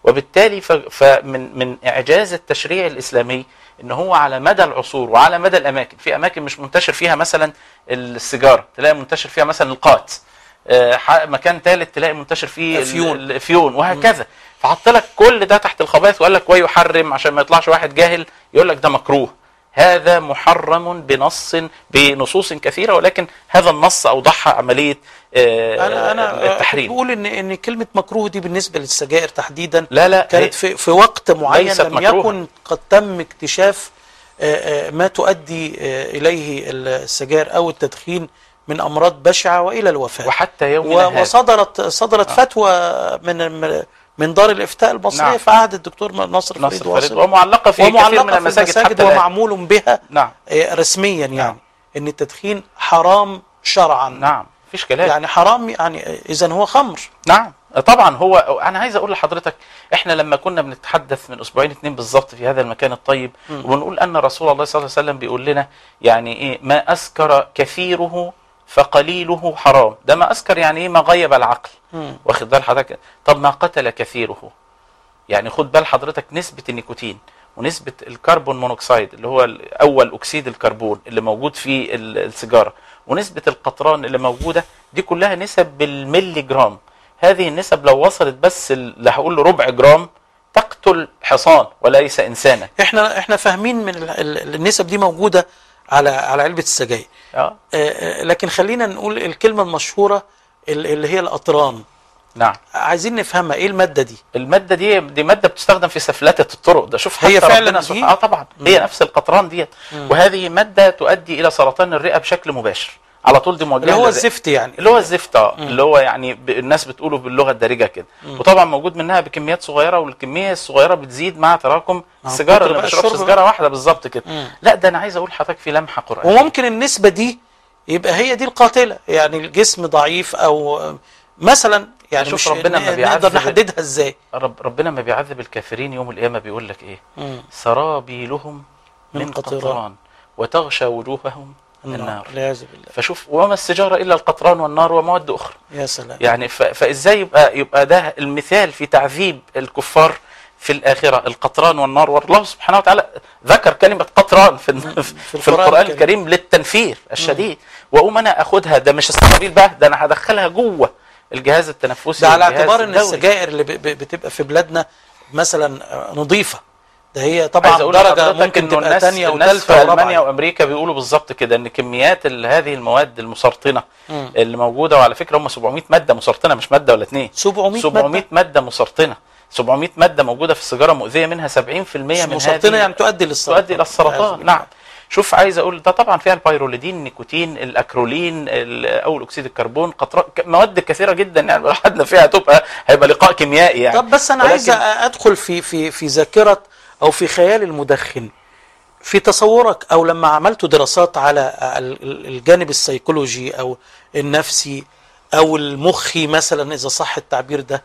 Speaker 2: وبالتالي ف- فمن من اعجاز التشريع الاسلامي ان هو على مدى العصور وعلى مدى الاماكن في اماكن مش منتشر فيها مثلا السيجاره تلاقي منتشر فيها مثلا القات آه، ح- مكان ثالث تلاقي منتشر فيه ال-
Speaker 1: الفيون.
Speaker 2: الفيون وهكذا فحط لك كل ده تحت الخبائث وقال لك ويحرم عشان ما يطلعش واحد جاهل يقول لك ده مكروه هذا محرم بنص بنصوص كثيره ولكن هذا النص اوضحها عمليه آه،
Speaker 1: انا انا
Speaker 2: التحريم
Speaker 1: بقول ان ان كلمه مكروه دي بالنسبه للسجائر تحديدا
Speaker 2: لا لا
Speaker 1: كانت
Speaker 2: هي-
Speaker 1: في في وقت معين
Speaker 2: ليست
Speaker 1: لم
Speaker 2: مكروهة.
Speaker 1: يكن قد تم اكتشاف آه، آه، ما تؤدي آه، اليه السجائر او التدخين من امراض بشعه والى الوفاه
Speaker 2: وحتى يومنا
Speaker 1: و-
Speaker 2: هذا
Speaker 1: وصدرت صدرت فتوى من من- من دار الافتاء المصريه
Speaker 2: نعم.
Speaker 1: في عهد الدكتور ناصر فريد
Speaker 2: نصر فريد
Speaker 1: واصل
Speaker 2: ومعلقه في كثير من
Speaker 1: ومعلقه في
Speaker 2: المساجد,
Speaker 1: المساجد
Speaker 2: حتى الآن.
Speaker 1: ومعمول بها
Speaker 2: نعم
Speaker 1: آه، رسميا يعني
Speaker 2: نعم.
Speaker 1: ان التدخين حرام شرعا
Speaker 2: نعم مفيش كلام
Speaker 1: يعني حرام يعني اذا هو خمر
Speaker 2: نعم طبعا هو انا عايز اقول لحضرتك احنا لما كنا بنتحدث من اسبوعين اتنين بالظبط في هذا المكان الطيب ونقول ان رسول الله صلى الله عليه وسلم بيقول لنا يعني ايه ما اسكر كثيره فقليله حرام ده ما اسكر يعني ايه ما غيب العقل
Speaker 1: مم.
Speaker 2: واخد بال حضرتك طب ما قتل كثيره يعني خد بال حضرتك نسبة النيكوتين ونسبة الكربون مونوكسيد اللي هو أول أكسيد الكربون اللي موجود في ال- السيجارة ونسبة القطران اللي موجودة دي كلها نسب بالملي جرام هذه النسب لو وصلت بس ال- لا هقول له ربع جرام تقتل حصان وليس إنسانا
Speaker 1: احنا احنا فاهمين من ال- ال- النسب دي موجوده على على علبه السجاير
Speaker 2: آه.
Speaker 1: آه، آه، لكن خلينا نقول الكلمه المشهوره ال- اللي هي الاطران
Speaker 2: نعم
Speaker 1: عايزين نفهمها ايه الماده دي
Speaker 2: المادة دي دي مادة بتستخدم في سفلتة الطرق ده شوف
Speaker 1: هي
Speaker 2: حتى
Speaker 1: فعلاً
Speaker 2: ربنا
Speaker 1: دي؟
Speaker 2: سبحانه اه طبعا هي نفس القطران ديت وهذه مادة تؤدي إلى سرطان الرئة بشكل مباشر على طول دي موجهة
Speaker 1: اللي هو
Speaker 2: للرئة.
Speaker 1: الزفت يعني
Speaker 2: اللي هو الزفت اه اللي هو يعني ب... الناس بتقوله باللغه الدارجه كده وطبعا موجود منها بكميات صغيره والكميه الصغيره بتزيد مع تراكم السيجاره
Speaker 1: كتر
Speaker 2: اللي ما
Speaker 1: بقى
Speaker 2: بيشربش
Speaker 1: الشرب
Speaker 2: سيجاره واحده بالظبط كده
Speaker 1: مم.
Speaker 2: لا ده انا عايز اقول لحضرتك في لمحه قرانيه
Speaker 1: وممكن النسبه دي يبقى هي دي القاتله يعني الجسم ضعيف او آه، مثلا يعني
Speaker 2: شوف
Speaker 1: مش
Speaker 2: ربنا ما
Speaker 1: ن-
Speaker 2: بيعذب-
Speaker 1: نقدر نحددها ازاي
Speaker 2: رب... ربنا ما بيعذب الكافرين يوم القيامه بيقول لك ايه
Speaker 1: مم.
Speaker 2: سرابيلهم
Speaker 1: من
Speaker 2: من
Speaker 1: قطران.
Speaker 2: قطران وتغشى وجوههم النار
Speaker 1: والعياذ بالله
Speaker 2: فشوف وما السجاره الا القطران والنار ومواد اخرى
Speaker 1: يا سلام
Speaker 2: يعني ف... فازاي يبقى يبقى ده المثال في تعذيب الكفار في الاخره القطران والنار والله سبحانه وتعالى ذكر كلمه قطران في في, في
Speaker 1: القرآن
Speaker 2: القران
Speaker 1: الكريم.
Speaker 2: الكريم للتنفير الشديد واقوم انا اخدها ده مش السرابيل بقى ده انا هدخلها جوه الجهاز التنفسي
Speaker 1: ده على
Speaker 2: والجهاز
Speaker 1: اعتبار ان
Speaker 2: الدوري.
Speaker 1: السجائر اللي ب- ب- بتبقى في بلادنا مثلا آه، نظيفه ده هي
Speaker 2: عايز
Speaker 1: طبعا
Speaker 2: اقول
Speaker 1: درجه
Speaker 2: لحضرتك
Speaker 1: ممكن
Speaker 2: انه
Speaker 1: تبقى
Speaker 2: الناس
Speaker 1: ثانيه
Speaker 2: الناس في
Speaker 1: وثالثه
Speaker 2: المانيا
Speaker 1: ورابعه
Speaker 2: وامريكا بيقولوا بالظبط كده ان كميات ال- هذه المواد المسرطنه
Speaker 1: مم.
Speaker 2: اللي موجوده وعلى فكره هم 700 ماده مسرطنه مش ماده ولا اثنين
Speaker 1: 700
Speaker 2: 700
Speaker 1: ماده
Speaker 2: ماده مسرطنه 700 ماده موجوده في السيجاره مؤذيه منها 70% من
Speaker 1: مسرطنه
Speaker 2: هذه
Speaker 1: يعني تؤدي للسرطان
Speaker 2: تؤدي الى السرطان نعم شوف عايز اقول ده طبعا فيها البيروليدين النيكوتين الاكرولين ال- او اكسيد الكربون قطران ك- مواد كثيره جدا يعني لو حدنا فيها تبقى هيبقى لقاء كيميائي يعني
Speaker 1: طب بس انا عايز
Speaker 2: ولكن-
Speaker 1: ادخل في في في ذاكره او في خيال المدخن في تصورك او لما عملت دراسات على ال- ال- الجانب السيكولوجي او النفسي او المخي مثلا اذا صح التعبير ده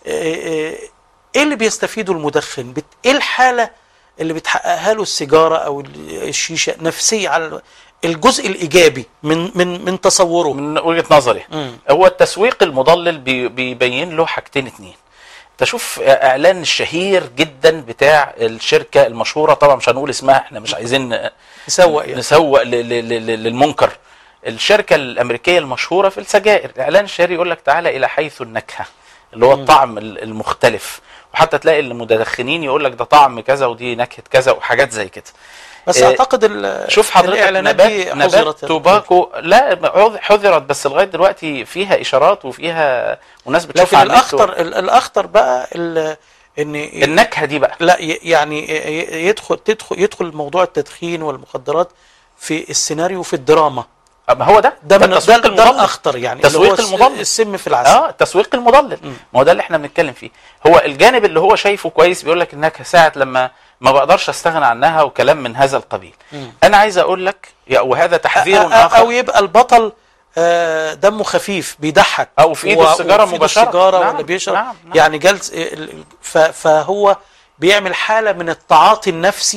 Speaker 1: ايه إيه اللي بيستفيده المدخن بت- ايه الحاله اللي بتحققها له السيجاره او ال- الشيشه نفسيه على الجزء الايجابي من من من تصوره
Speaker 2: من وجهه نظري
Speaker 1: مم.
Speaker 2: هو التسويق المضلل بي- بيبين له حاجتين اتنين تشوف اعلان الشهير جدا بتاع الشركه المشهوره طبعا مش هنقول اسمها احنا مش عايزين
Speaker 1: يسوق يعني
Speaker 2: نسوق ل- ل- ل- للمنكر الشركه الامريكيه المشهوره في السجائر الاعلان الشهير يقول لك تعالى الى حيث النكهه اللي هو الطعم ال- المختلف وحتى تلاقي المدخنين يقول لك ده طعم كذا ودي نكهه كذا وحاجات زي كده
Speaker 1: بس
Speaker 2: إيه،
Speaker 1: اعتقد ال-
Speaker 2: شوف حضرتك
Speaker 1: الاعلانات
Speaker 2: نبات,
Speaker 1: دي
Speaker 2: نبات
Speaker 1: حظرت
Speaker 2: توباكو لا عذ- حذرت بس لغايه دلوقتي فيها اشارات وفيها وناس بتشوف
Speaker 1: لكن
Speaker 2: على النت
Speaker 1: الاخطر ال- الاخطر بقى ال- ان
Speaker 2: النكهه دي بقى
Speaker 1: لا ي- يعني ي- يدخل تدخل يدخل موضوع التدخين والمخدرات في السيناريو في الدراما
Speaker 2: ما هو ده
Speaker 1: ده من ده,
Speaker 2: التسويق
Speaker 1: ده
Speaker 2: المضلل
Speaker 1: الاخطر يعني اللي
Speaker 2: تسويق
Speaker 1: هو الس-
Speaker 2: المضلل.
Speaker 1: السم في العسل
Speaker 2: اه التسويق المضلل ما هو ده اللي احنا بنتكلم فيه هو الجانب اللي هو شايفه كويس بيقول لك انك ساعه لما ما بقدرش استغنى عنها وكلام من هذا القبيل
Speaker 1: مم.
Speaker 2: انا عايز اقول لك يا- وهذا تحذير
Speaker 1: أ- أ-
Speaker 2: اخر
Speaker 1: او يبقى البطل آه، دمه خفيف بيضحك
Speaker 2: أو في إيده
Speaker 1: و-
Speaker 2: السيجارة
Speaker 1: وفي إيده
Speaker 2: مباشرة.
Speaker 1: السيجاره
Speaker 2: نعم،
Speaker 1: ولا بيشرب
Speaker 2: نعم، نعم.
Speaker 1: يعني جلس ال- ال- ف- فهو بيعمل حاله من التعاطي النفسي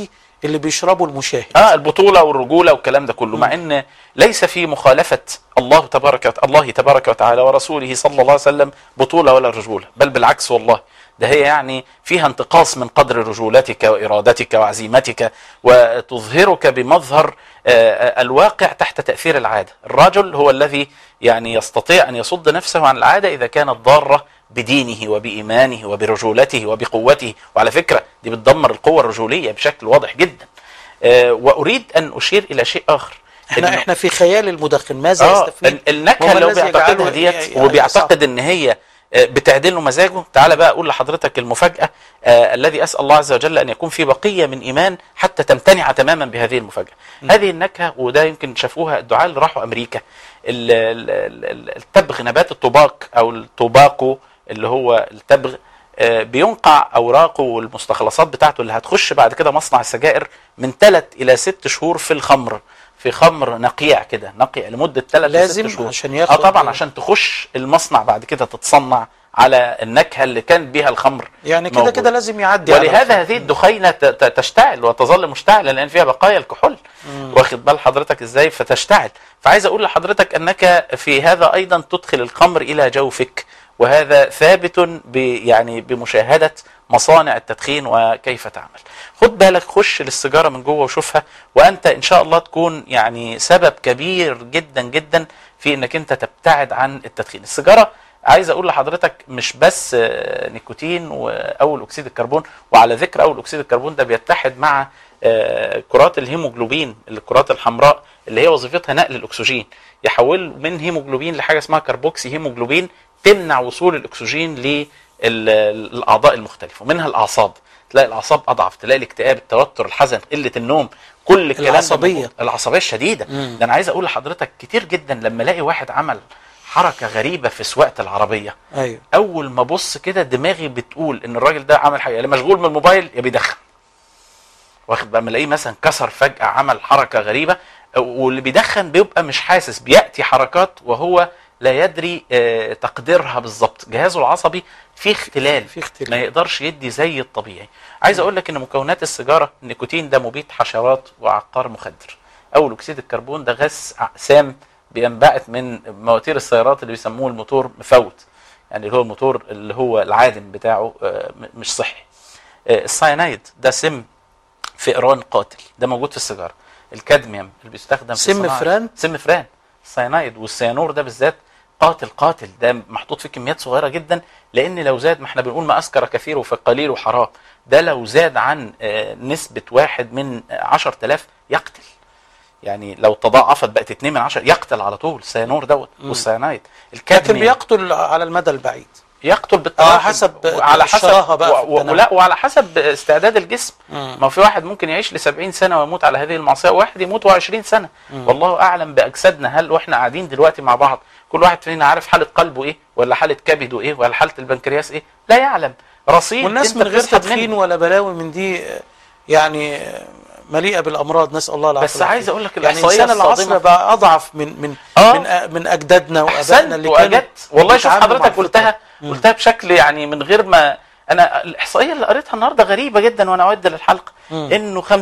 Speaker 1: اللي بيشربه المشاهد
Speaker 2: اه البطوله والرجوله والكلام ده كله مع ان ليس في مخالفه الله تبارك الله تبارك وتعالى ورسوله صلى الله عليه وسلم بطوله ولا رجوله بل بالعكس والله ده هي يعني فيها انتقاص من قدر رجولتك وارادتك وعزيمتك وتظهرك بمظهر آه، الواقع تحت تاثير العاده الرجل هو الذي يعني يستطيع ان يصد نفسه عن العاده اذا كانت ضاره بدينه وبايمانه وبرجولته وبقوته وعلى فكره دي بتدمر القوه الرجوليه بشكل واضح جدا آه، واريد ان اشير الى شيء اخر
Speaker 1: احنا
Speaker 2: إنه-
Speaker 1: احنا في خيال المدخن ماذا
Speaker 2: اه
Speaker 1: يستفيد
Speaker 2: ال- النكهه
Speaker 1: وما
Speaker 2: اللي هو
Speaker 1: الذي
Speaker 2: بيعتقدها
Speaker 1: يجعله
Speaker 2: ديت
Speaker 1: ي- ي-
Speaker 2: وبيعتقد ان هي آه، بتعدل له مزاجه تعال بقى اقول لحضرتك المفاجاه آه الذي اسال الله عز وجل ان يكون في بقيه من ايمان حتى تمتنع تماما بهذه المفاجاه هذه النكهه وده يمكن شافوها الدعاة اللي راحوا امريكا ال- ال- ال- التبغ نبات الطباق او التوباكو اللي هو التبغ آه، بينقع اوراقه والمستخلصات بتاعته اللي هتخش بعد كده مصنع السجائر من ثلاث الى ست شهور في الخمر في خمر نقيع كده نقيع لمده ثلاث
Speaker 1: لازم
Speaker 2: لست شهور
Speaker 1: عشان
Speaker 2: اه
Speaker 1: ياخد
Speaker 2: طبعا عشان تخش المصنع بعد كده تتصنع على النكهه اللي كان بيها الخمر
Speaker 1: يعني كده
Speaker 2: موجود.
Speaker 1: كده لازم يعدي على
Speaker 2: ولهذا هذه الدخينه ت- ت- تشتعل وتظل مشتعله لان فيها بقايا الكحول واخد بال حضرتك ازاي فتشتعل فعايز اقول لحضرتك انك في هذا ايضا تدخل الخمر الى جوفك وهذا ثابت ب يعني بمشاهده مصانع التدخين وكيف تعمل خد بالك خش للسيجاره من جوه وشوفها وانت ان شاء الله تكون يعني سبب كبير جدا جدا في انك انت تبتعد عن التدخين السيجاره عايز اقول لحضرتك مش بس آه، نيكوتين واول اكسيد الكربون وعلى ذكر اول اكسيد الكربون ده بيتحد مع آه، كرات الهيموجلوبين الكرات الحمراء اللي هي وظيفتها نقل الاكسجين يحول من هيموجلوبين لحاجه اسمها كربوكسي هيموجلوبين تمنع وصول الاكسجين للاعضاء المختلفه ومنها الاعصاب تلاقي الاعصاب اضعف تلاقي الاكتئاب التوتر الحزن قله النوم كل الكلام ده
Speaker 1: العصبية.
Speaker 2: موجود. العصبيه الشديده
Speaker 1: مم.
Speaker 2: ده انا عايز اقول لحضرتك كتير جدا لما الاقي واحد عمل حركه غريبه في سواقه العربيه
Speaker 1: ايوه
Speaker 2: اول ما ابص كده دماغي بتقول ان الراجل ده عمل حاجه يا مشغول من الموبايل يا بيدخن واخد بقى الاقيه مثلا كسر فجاه عمل حركه غريبه واللي بيدخن بيبقى مش حاسس بياتي حركات وهو لا يدري آه، تقديرها بالظبط جهازه العصبي فيه اختلال
Speaker 1: في اختلاف.
Speaker 2: ما يقدرش يدي زي الطبيعي عايز اقول لك ان مكونات السيجاره النيكوتين ده مبيد حشرات وعقار مخدر اول اكسيد الكربون ده غاز سام بينبعث من مواتير السيارات اللي بيسموه الموتور مفوت يعني اللي هو الموتور اللي هو العادم بتاعه آه، م- مش صحي آه، الساينايد ده سم فئران قاتل ده موجود في السيجاره الكادميوم اللي بيستخدم في
Speaker 1: سم
Speaker 2: صناعة-
Speaker 1: فران؟
Speaker 2: سم فران الساينايد والسيانور ده بالذات قاتل قاتل ده محطوط فيه كميات صغيره جدا لان لو زاد ما احنا بنقول ما اسكر كثيره فقليله حرام ده لو زاد عن آه، نسبه واحد من آه، 10000 يقتل يعني لو تضاعفت بقت 2 من 10 يقتل على طول السيانور دوت والسيانايد
Speaker 1: لكن
Speaker 2: الكادميوم
Speaker 1: بيقتل على المدى البعيد
Speaker 2: يقتل بالتراكم
Speaker 1: على حسب
Speaker 2: وعلى حسب
Speaker 1: الشراهة بقى في
Speaker 2: و- و-
Speaker 1: التناول.
Speaker 2: ولا وعلى حسب استعداد الجسم
Speaker 1: مم.
Speaker 2: ما في واحد ممكن يعيش ل 70 سنه ويموت على هذه المعصيه وواحد يموت و20 سنه والله اعلم باجسادنا هل واحنا قاعدين دلوقتي مع بعض كل واحد فينا عارف حاله قلبه ايه ولا حاله كبده ايه ولا حاله البنكرياس ايه لا يعلم رصيد
Speaker 1: والناس
Speaker 2: أنت
Speaker 1: من غير
Speaker 2: بتسحب
Speaker 1: تدخين
Speaker 2: منه.
Speaker 1: ولا بلاوي من دي آه، يعني آه، مليئه بالامراض نسال الله العافيه
Speaker 2: بس عايز اقول لك
Speaker 1: يعني
Speaker 2: الإحصائية
Speaker 1: انسان العصر
Speaker 2: الصادمة.
Speaker 1: بقى اضعف من من
Speaker 2: آه.
Speaker 1: من, آه، من اجدادنا وابائنا
Speaker 2: احسنت
Speaker 1: اللي كانوا
Speaker 2: واجدت والله شوف
Speaker 1: بيتعاملوا مع
Speaker 2: حضرتك قلتها
Speaker 1: الفطرة.
Speaker 2: قلتها بشكل يعني من غير ما انا الاحصائيه اللي قريتها النهارده غريبه جدا وانا اعد للحلقه
Speaker 1: مم.
Speaker 2: انه 50%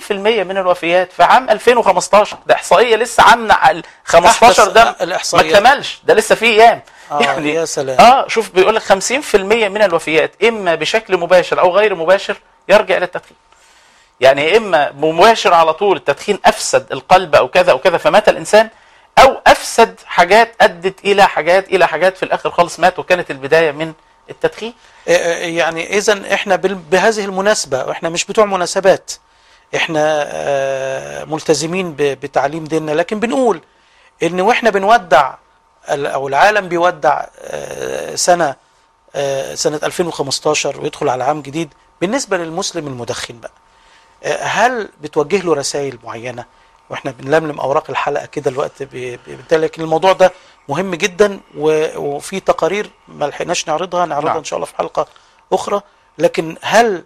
Speaker 2: من الوفيات في عام 2015 ده احصائيه لسه عامله ال 15
Speaker 1: أحدث
Speaker 2: ده ما
Speaker 1: الإحصائيات.
Speaker 2: اكتملش ده لسه فيه ايام
Speaker 1: آه، يا سلام.
Speaker 2: اه شوف بيقول لك 50% من الوفيات اما بشكل مباشر او غير مباشر يرجع الى التدخين يعني يا اما مباشر على طول التدخين افسد القلب او كذا او كذا فمات الانسان او افسد حاجات ادت الى حاجات الى حاجات في الاخر خالص مات وكانت البدايه من التدخين
Speaker 1: آه، آه، يعني اذا احنا بال- بهذه المناسبه واحنا مش بتوع مناسبات احنا آه، ملتزمين ب- بتعليم ديننا لكن بنقول ان واحنا بنودع ال- او العالم بيودع آه، سنه آه، سنه 2015 ويدخل على عام جديد بالنسبه للمسلم المدخن بقى آه، هل بتوجه له رسائل معينه واحنا بنلملم اوراق الحلقه كده الوقت ب- ب- بالتالي لكن الموضوع ده مهم جدا و- وفي تقارير ما لحقناش نعرضها نعرضها
Speaker 2: نعم.
Speaker 1: ان شاء الله في حلقه اخرى لكن هل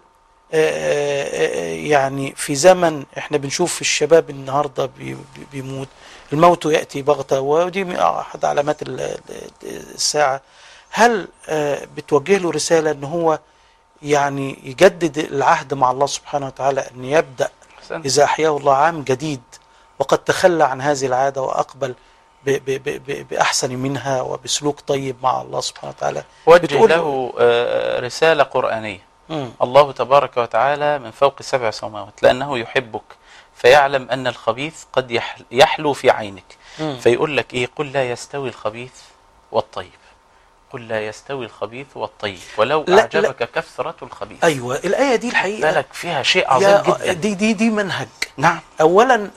Speaker 1: آه، آه، يعني في زمن احنا بنشوف الشباب النهارده بي- بي- بيموت الموت ياتي بغته ودي من احد علامات ال- ال- الساعه هل آه، بتوجه له رساله ان هو يعني يجدد العهد مع الله سبحانه وتعالى ان يبدا
Speaker 2: أحسنت.
Speaker 1: إذا أحياه الله عام جديد وقد تخلى عن هذه العادة وأقبل ب ب ب ب بأحسن منها وبسلوك طيب مع الله سبحانه وتعالى
Speaker 2: وجه
Speaker 1: بتقول-
Speaker 2: له آه، رسالة قرآنية
Speaker 1: مم.
Speaker 2: الله تبارك وتعالى من فوق سبع سماوات لأنه يحبك فيعلم أن الخبيث قد يح- يحلو في عينك
Speaker 1: مم.
Speaker 2: فيقول لك إيه قل لا يستوي الخبيث والطيب قل لا يستوي الخبيث والطيب ولو
Speaker 1: لا-
Speaker 2: أعجبك كثرة الخبيث
Speaker 1: أيوة الآية دي الحقيقة
Speaker 2: بالك فيها شيء عظيم
Speaker 1: يا
Speaker 2: جدا
Speaker 1: دي دي دي منهج
Speaker 2: نعم
Speaker 1: اولا آه،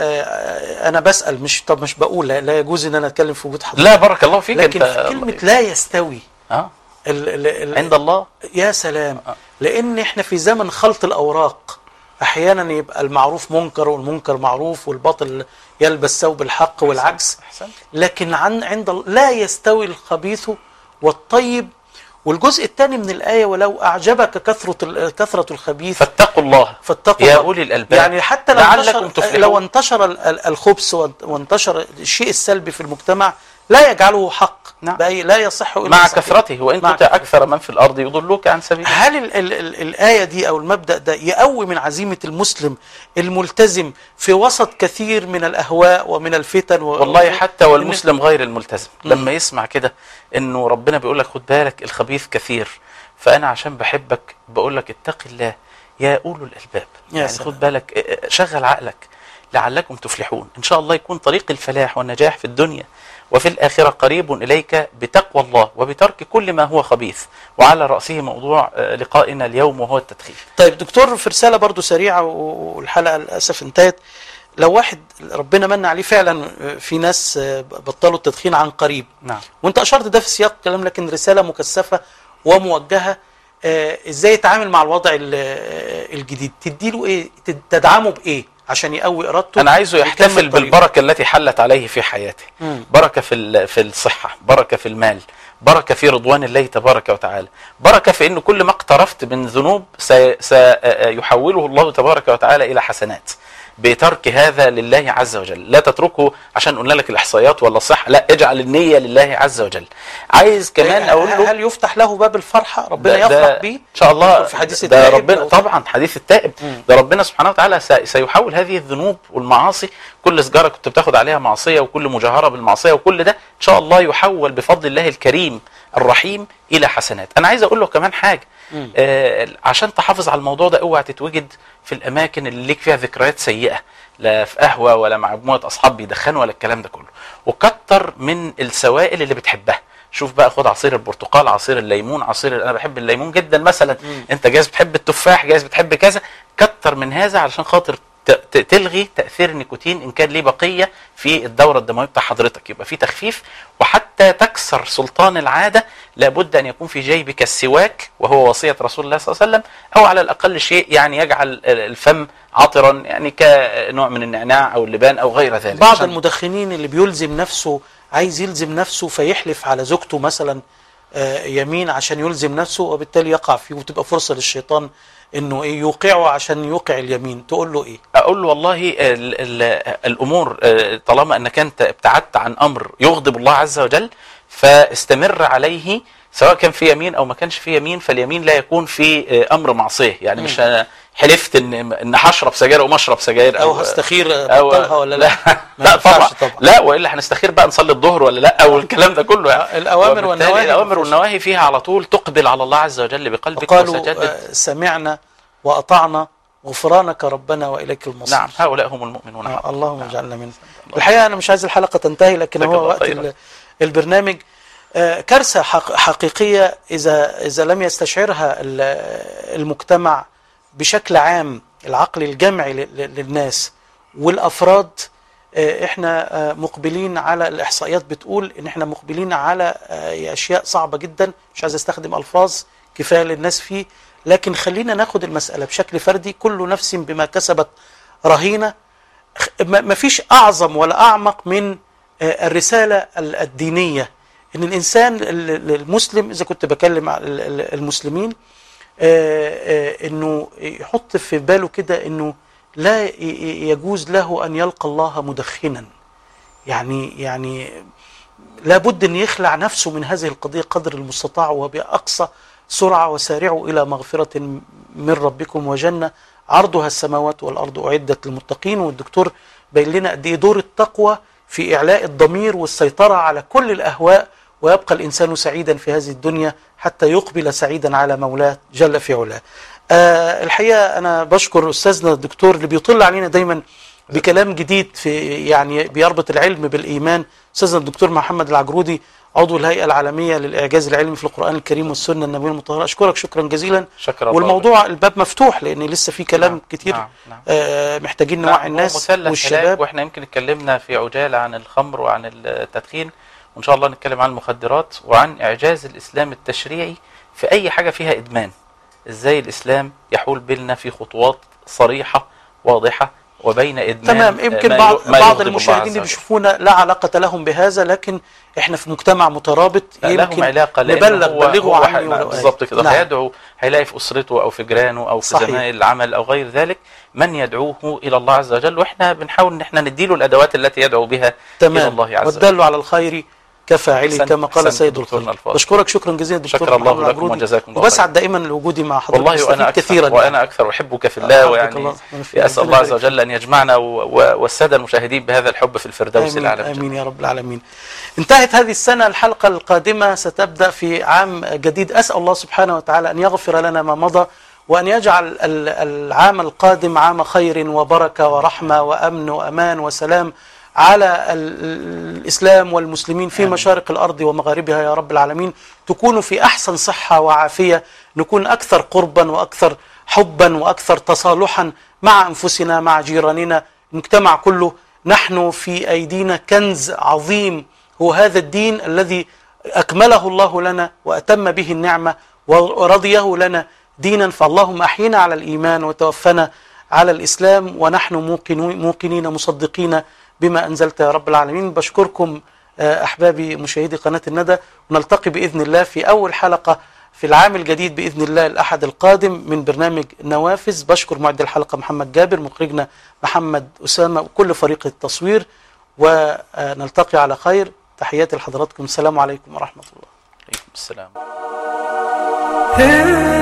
Speaker 1: آه، انا بسال مش طب مش بقول لا, لا يجوز ان انا اتكلم في وجود حضرتك
Speaker 2: لا بارك الله فيك
Speaker 1: لكن
Speaker 2: أنت
Speaker 1: في كلمه لا يستوي
Speaker 2: آه.
Speaker 1: ال ال ال
Speaker 2: عند الله
Speaker 1: يا سلام
Speaker 2: آه.
Speaker 1: لان احنا في زمن خلط الاوراق احيانا يبقى المعروف منكر والمنكر معروف والباطل يلبس ثوب الحق والعكس
Speaker 2: أحسنت
Speaker 1: لكن عن عند ال- لا يستوي الخبيث والطيب والجزء الثاني من الايه ولو اعجبك كثره ال- كثره الخبيث
Speaker 2: فاتقوا الله
Speaker 1: فاتقوا
Speaker 2: يا
Speaker 1: الله.
Speaker 2: أولي الألباب
Speaker 1: يعني حتى لو
Speaker 2: لعلكم
Speaker 1: انتشر
Speaker 2: تفلحون.
Speaker 1: لو انتشر ال- ال- الخبث وان- وانتشر الشيء السلبي في المجتمع لا يجعله حق
Speaker 2: نعم.
Speaker 1: بأي لا يصح الا
Speaker 2: مع
Speaker 1: صحيح.
Speaker 2: كثرته وإن
Speaker 1: مع
Speaker 2: كنت
Speaker 1: كثرته.
Speaker 2: أكثر من في الأرض يضلوك عن سبيل الله.
Speaker 1: هل ال ال ال الآية دي أو المبدأ ده يقوي من عزيمة المسلم الملتزم في وسط كثير من الأهواء ومن الفتن و...
Speaker 2: والله حتى
Speaker 1: إن-
Speaker 2: والمسلم غير الملتزم لما يسمع كده انه ربنا بيقول لك خد بالك الخبيث كثير فانا عشان بحبك بقول لك اتق الله يا اولو الالباب
Speaker 1: يا
Speaker 2: يعني
Speaker 1: سلام.
Speaker 2: خد بالك اه، اه، شغل عقلك لعلكم تفلحون ان شاء الله يكون طريق الفلاح والنجاح في الدنيا وفي الآخرة قريب إليك بتقوى الله وبترك كل ما هو خبيث وعلى رأسه موضوع اه، لقائنا اليوم وهو التدخين
Speaker 1: طيب دكتور في رسالة برضو سريعة و- والحلقة للأسف انتهت لو واحد ربنا من عليه فعلا في ناس بطلوا التدخين عن قريب
Speaker 2: نعم
Speaker 1: وانت اشرت ده في سياق الكلام لكن رساله مكثفه وموجهه آه، ازاي يتعامل مع الوضع ال- آه، الجديد تديله ايه تد- تدعمه بايه عشان يقوي ارادته
Speaker 2: أنا عايزه
Speaker 1: ويكمل
Speaker 2: يحتفل
Speaker 1: طريقه.
Speaker 2: بالبركة التي حلت عليه في حياته
Speaker 1: مم.
Speaker 2: بركة في ال- في الصحة بركة في المال بركة في رضوان الله تبارك وتعالى بركة في أن كل ما اقترفت من ذنوب سيحوله الله تبارك وتعالى إلى حسنات بترك هذا لله عز وجل لا تتركه عشان قلنا لك الإحصائيات ولا الصحة لا اجعل النية لله عز وجل عايز كمان أقول له
Speaker 1: هل يفتح له باب الفرحه ربنا
Speaker 2: ده- ده
Speaker 1: يفرح بيه
Speaker 2: ان شاء الله
Speaker 1: في حديث
Speaker 2: ده
Speaker 1: التائب
Speaker 2: ربنا
Speaker 1: لو-
Speaker 2: طبعا حديث التائب
Speaker 1: مم.
Speaker 2: ده ربنا سبحانه وتعالى سي- سيحول هذه الذنوب والمعاصي كل سجاره كنت بتاخد عليها معصيه وكل مجاهره بالمعصيه وكل ده ان شاء الله يحول بفضل الله الكريم الرحيم الى حسنات انا عايز اقول له كمان حاجه
Speaker 1: مم.
Speaker 2: آه عشان تحافظ على الموضوع ده اوعى تتوجد في الاماكن اللي ليك فيها ذكريات سيئه لا في قهوه ولا مع مجموعه اصحاب بيدخنوا ولا الكلام ده كله وكتر من السوائل اللي بتحبها شوف بقى خد عصير البرتقال عصير الليمون عصير انا بحب الليمون جدا مثلا
Speaker 1: مم.
Speaker 2: انت جايز بتحب التفاح جايز بتحب كذا كتر من هذا علشان خاطر ت- ت- تلغي تاثير النيكوتين ان كان ليه بقيه في الدوره الدمويه بتاع حضرتك يبقى في تخفيف وحتى تكسر سلطان العاده لابد ان يكون في جيبك السواك وهو وصيه رسول الله صلى الله عليه وسلم او على الاقل شيء يعني يجعل ال- الفم عطرا يعني كنوع من النعناع او اللبان او غير ذلك
Speaker 1: بعض
Speaker 2: عشان-
Speaker 1: المدخنين اللي بيلزم نفسه عايز يلزم نفسه فيحلف على زوجته مثلا آه، يمين عشان يلزم نفسه وبالتالي يقع فيه وتبقى فرصه للشيطان انه ايه يوقعه عشان يوقع اليمين تقول له ايه
Speaker 2: اقول له والله ال ال الامور آه، طالما انك انت ابتعدت عن امر يغضب الله عز وجل فاستمر عليه سواء كان في يمين او ما كانش في يمين فاليمين لا يكون في آه، امر معصيه يعني مش أنا حلفت ان ان هشرب سجاير او اشرب سجاير
Speaker 1: او هستخير
Speaker 2: أو-
Speaker 1: بطلها ولا لا ما
Speaker 2: لا
Speaker 1: ينفعش
Speaker 2: طبعا
Speaker 1: طبعا.
Speaker 2: لا والا هنستخير بقى نصلي الظهر ولا لا او الكلام ده كله يعني
Speaker 1: الأوامر
Speaker 2: وبالتالي
Speaker 1: والنواهي
Speaker 2: الاوامر
Speaker 1: مفروض.
Speaker 2: والنواهي فيها على طول تقبل على الله عز وجل بقلبك
Speaker 1: وقالوا
Speaker 2: وسجدد
Speaker 1: آه، سمعنا واطعنا غفرانك ربنا واليك المصير
Speaker 2: نعم هؤلاء هم المؤمنون
Speaker 1: آه
Speaker 2: حقا.
Speaker 1: اللهم
Speaker 2: نعم.
Speaker 1: اجعلنا منهم الحقيقه انا مش عايز الحلقه تنتهي لكن
Speaker 2: جزاك
Speaker 1: هو
Speaker 2: الله
Speaker 1: وقت
Speaker 2: خيرا.
Speaker 1: ال- البرنامج آه، كارثه حق حقيقيه اذا اذا لم يستشعرها ال- المجتمع بشكل عام العقل الجمعي ل- ل- للناس والافراد آه، احنا آه، مقبلين على الاحصائيات بتقول ان احنا مقبلين على آه، اشياء صعبه جدا مش عايز استخدم الفاظ كفايه للناس فيه لكن خلينا ناخد المساله بشكل فردي كل نفس بما كسبت رهينه خ- ما ما فيش اعظم ولا اعمق من آه، الرساله ال- الدينيه ان الانسان ال- ال- المسلم اذا كنت بكلم على ال- ال- المسلمين آه، آه، انه يحط في باله كده انه لا ي- ي- يجوز له ان يلقى الله مدخنا يعني يعني لابد ان يخلع نفسه من هذه القضيه قدر المستطاع وباقصى سرعه وسارعوا الى مغفره من ربكم وجنه عرضها السماوات والارض اعدت للمتقين والدكتور بين لنا قد ايه دور التقوى في اعلاء الضمير والسيطره على كل الاهواء ويبقى الانسان سعيدا في هذه الدنيا حتى يقبل سعيدا على مولاه جل في علاه. آه الحقيقه انا بشكر استاذنا الدكتور اللي بيطل علينا دايما بكلام جديد في يعني بيربط العلم بالايمان استاذنا الدكتور محمد العجرودي عضو الهيئه العالميه للاعجاز العلمي في القران الكريم والسنه النبويه المطهره اشكرك شكرا جزيلا
Speaker 2: شكرا الله
Speaker 1: والموضوع الباب مفتوح لان لسه في كلام
Speaker 2: نعم،
Speaker 1: كتير
Speaker 2: نعم، نعم.
Speaker 1: آه محتاجين
Speaker 2: نعم،
Speaker 1: نوعي
Speaker 2: هو
Speaker 1: الناس
Speaker 2: مثلث هلاك
Speaker 1: والشباب
Speaker 2: واحنا يمكن اتكلمنا في عجاله عن الخمر وعن التدخين وان شاء الله نتكلم عن المخدرات وعن اعجاز الاسلام التشريعي في اي حاجه فيها ادمان ازاي الاسلام يحول بيننا في خطوات صريحه واضحه وبين ادمان
Speaker 1: تمام يمكن
Speaker 2: ما
Speaker 1: بعض
Speaker 2: ي- ما
Speaker 1: بعض
Speaker 2: يغضب الله
Speaker 1: المشاهدين
Speaker 2: عز
Speaker 1: اللي
Speaker 2: وجل.
Speaker 1: بيشوفونا لا علاقه لهم بهذا لكن احنا في مجتمع مترابط
Speaker 2: لا لهم
Speaker 1: يمكن
Speaker 2: علاقه لأن
Speaker 1: نبلغ
Speaker 2: هو
Speaker 1: بلغوا
Speaker 2: هو
Speaker 1: عني
Speaker 2: ح-
Speaker 1: ولو آية.
Speaker 2: بالظبط كده
Speaker 1: نعم.
Speaker 2: هيدعو هيلاقي في اسرته او في جيرانه او في
Speaker 1: صحيح.
Speaker 2: زمايل العمل او غير ذلك من يدعوه الى الله عز وجل واحنا بنحاول ان احنا نديله الادوات التي يدعو بها الى
Speaker 1: تمام
Speaker 2: الله عز وجل
Speaker 1: والدل على الخير كفاعله
Speaker 2: أحسنت-
Speaker 1: كما قال
Speaker 2: أحسنت
Speaker 1: سيد
Speaker 2: دكتورنا
Speaker 1: الخلق
Speaker 2: الفاضل.
Speaker 1: بشكرك شكرا جزيلا دكتور
Speaker 2: شكر الله
Speaker 1: محمد
Speaker 2: لكم
Speaker 1: العجرودي.
Speaker 2: وجزاكم الله
Speaker 1: وبسعد دائما لوجودي مع حضرتك
Speaker 2: والله
Speaker 1: بستفيد
Speaker 2: وانا اكثر
Speaker 1: كثيرا
Speaker 2: وانا اكثر احبك في الله
Speaker 1: أحبك
Speaker 2: ويعني
Speaker 1: الله. أنا في-
Speaker 2: اسال
Speaker 1: ربنا
Speaker 2: الله عز
Speaker 1: يبارك
Speaker 2: وجل ان يجمعنا و- و- والساده المشاهدين بهذا الحب في الفردوس
Speaker 1: آمين,
Speaker 2: الاعلى
Speaker 1: آمين يا رب العالمين انتهت هذه السنة الحلقة القادمة ستبدأ في عام جديد أسأل الله سبحانه وتعالى أن يغفر لنا ما مضى وأن يجعل ال- العام القادم عام خير وبركة ورحمة وأمن وأمان وسلام على ال- الإسلام والمسلمين في مشارق الأرض ومغاربها يا رب العالمين تكونوا في أحسن صحة وعافية نكون أكثر قربا وأكثر حبا وأكثر تصالحا مع أنفسنا مع جيراننا المجتمع كله نحن في أيدينا كنز عظيم هو هذا الدين الذي أكمله الله لنا وأتم به النعمة ورضيه لنا دينا فاللهم أحينا على الإيمان وتوفنا على الإسلام ونحن موقنو- موقنين مصدقين بما أنزلت يا رب العالمين بشكركم آه، أحبابي مشاهدي قناة الندى ونلتقي بإذن الله في أول حلقة في العام الجديد بإذن الله الأحد القادم من برنامج نوافذ بشكر معد الحلقة محمد جابر مخرجنا محمد أسامة وكل فريق التصوير ونلتقي على خير تحياتي لحضراتكم السلام عليكم ورحمة الله
Speaker 2: عليكم السلام
Speaker 3: Hey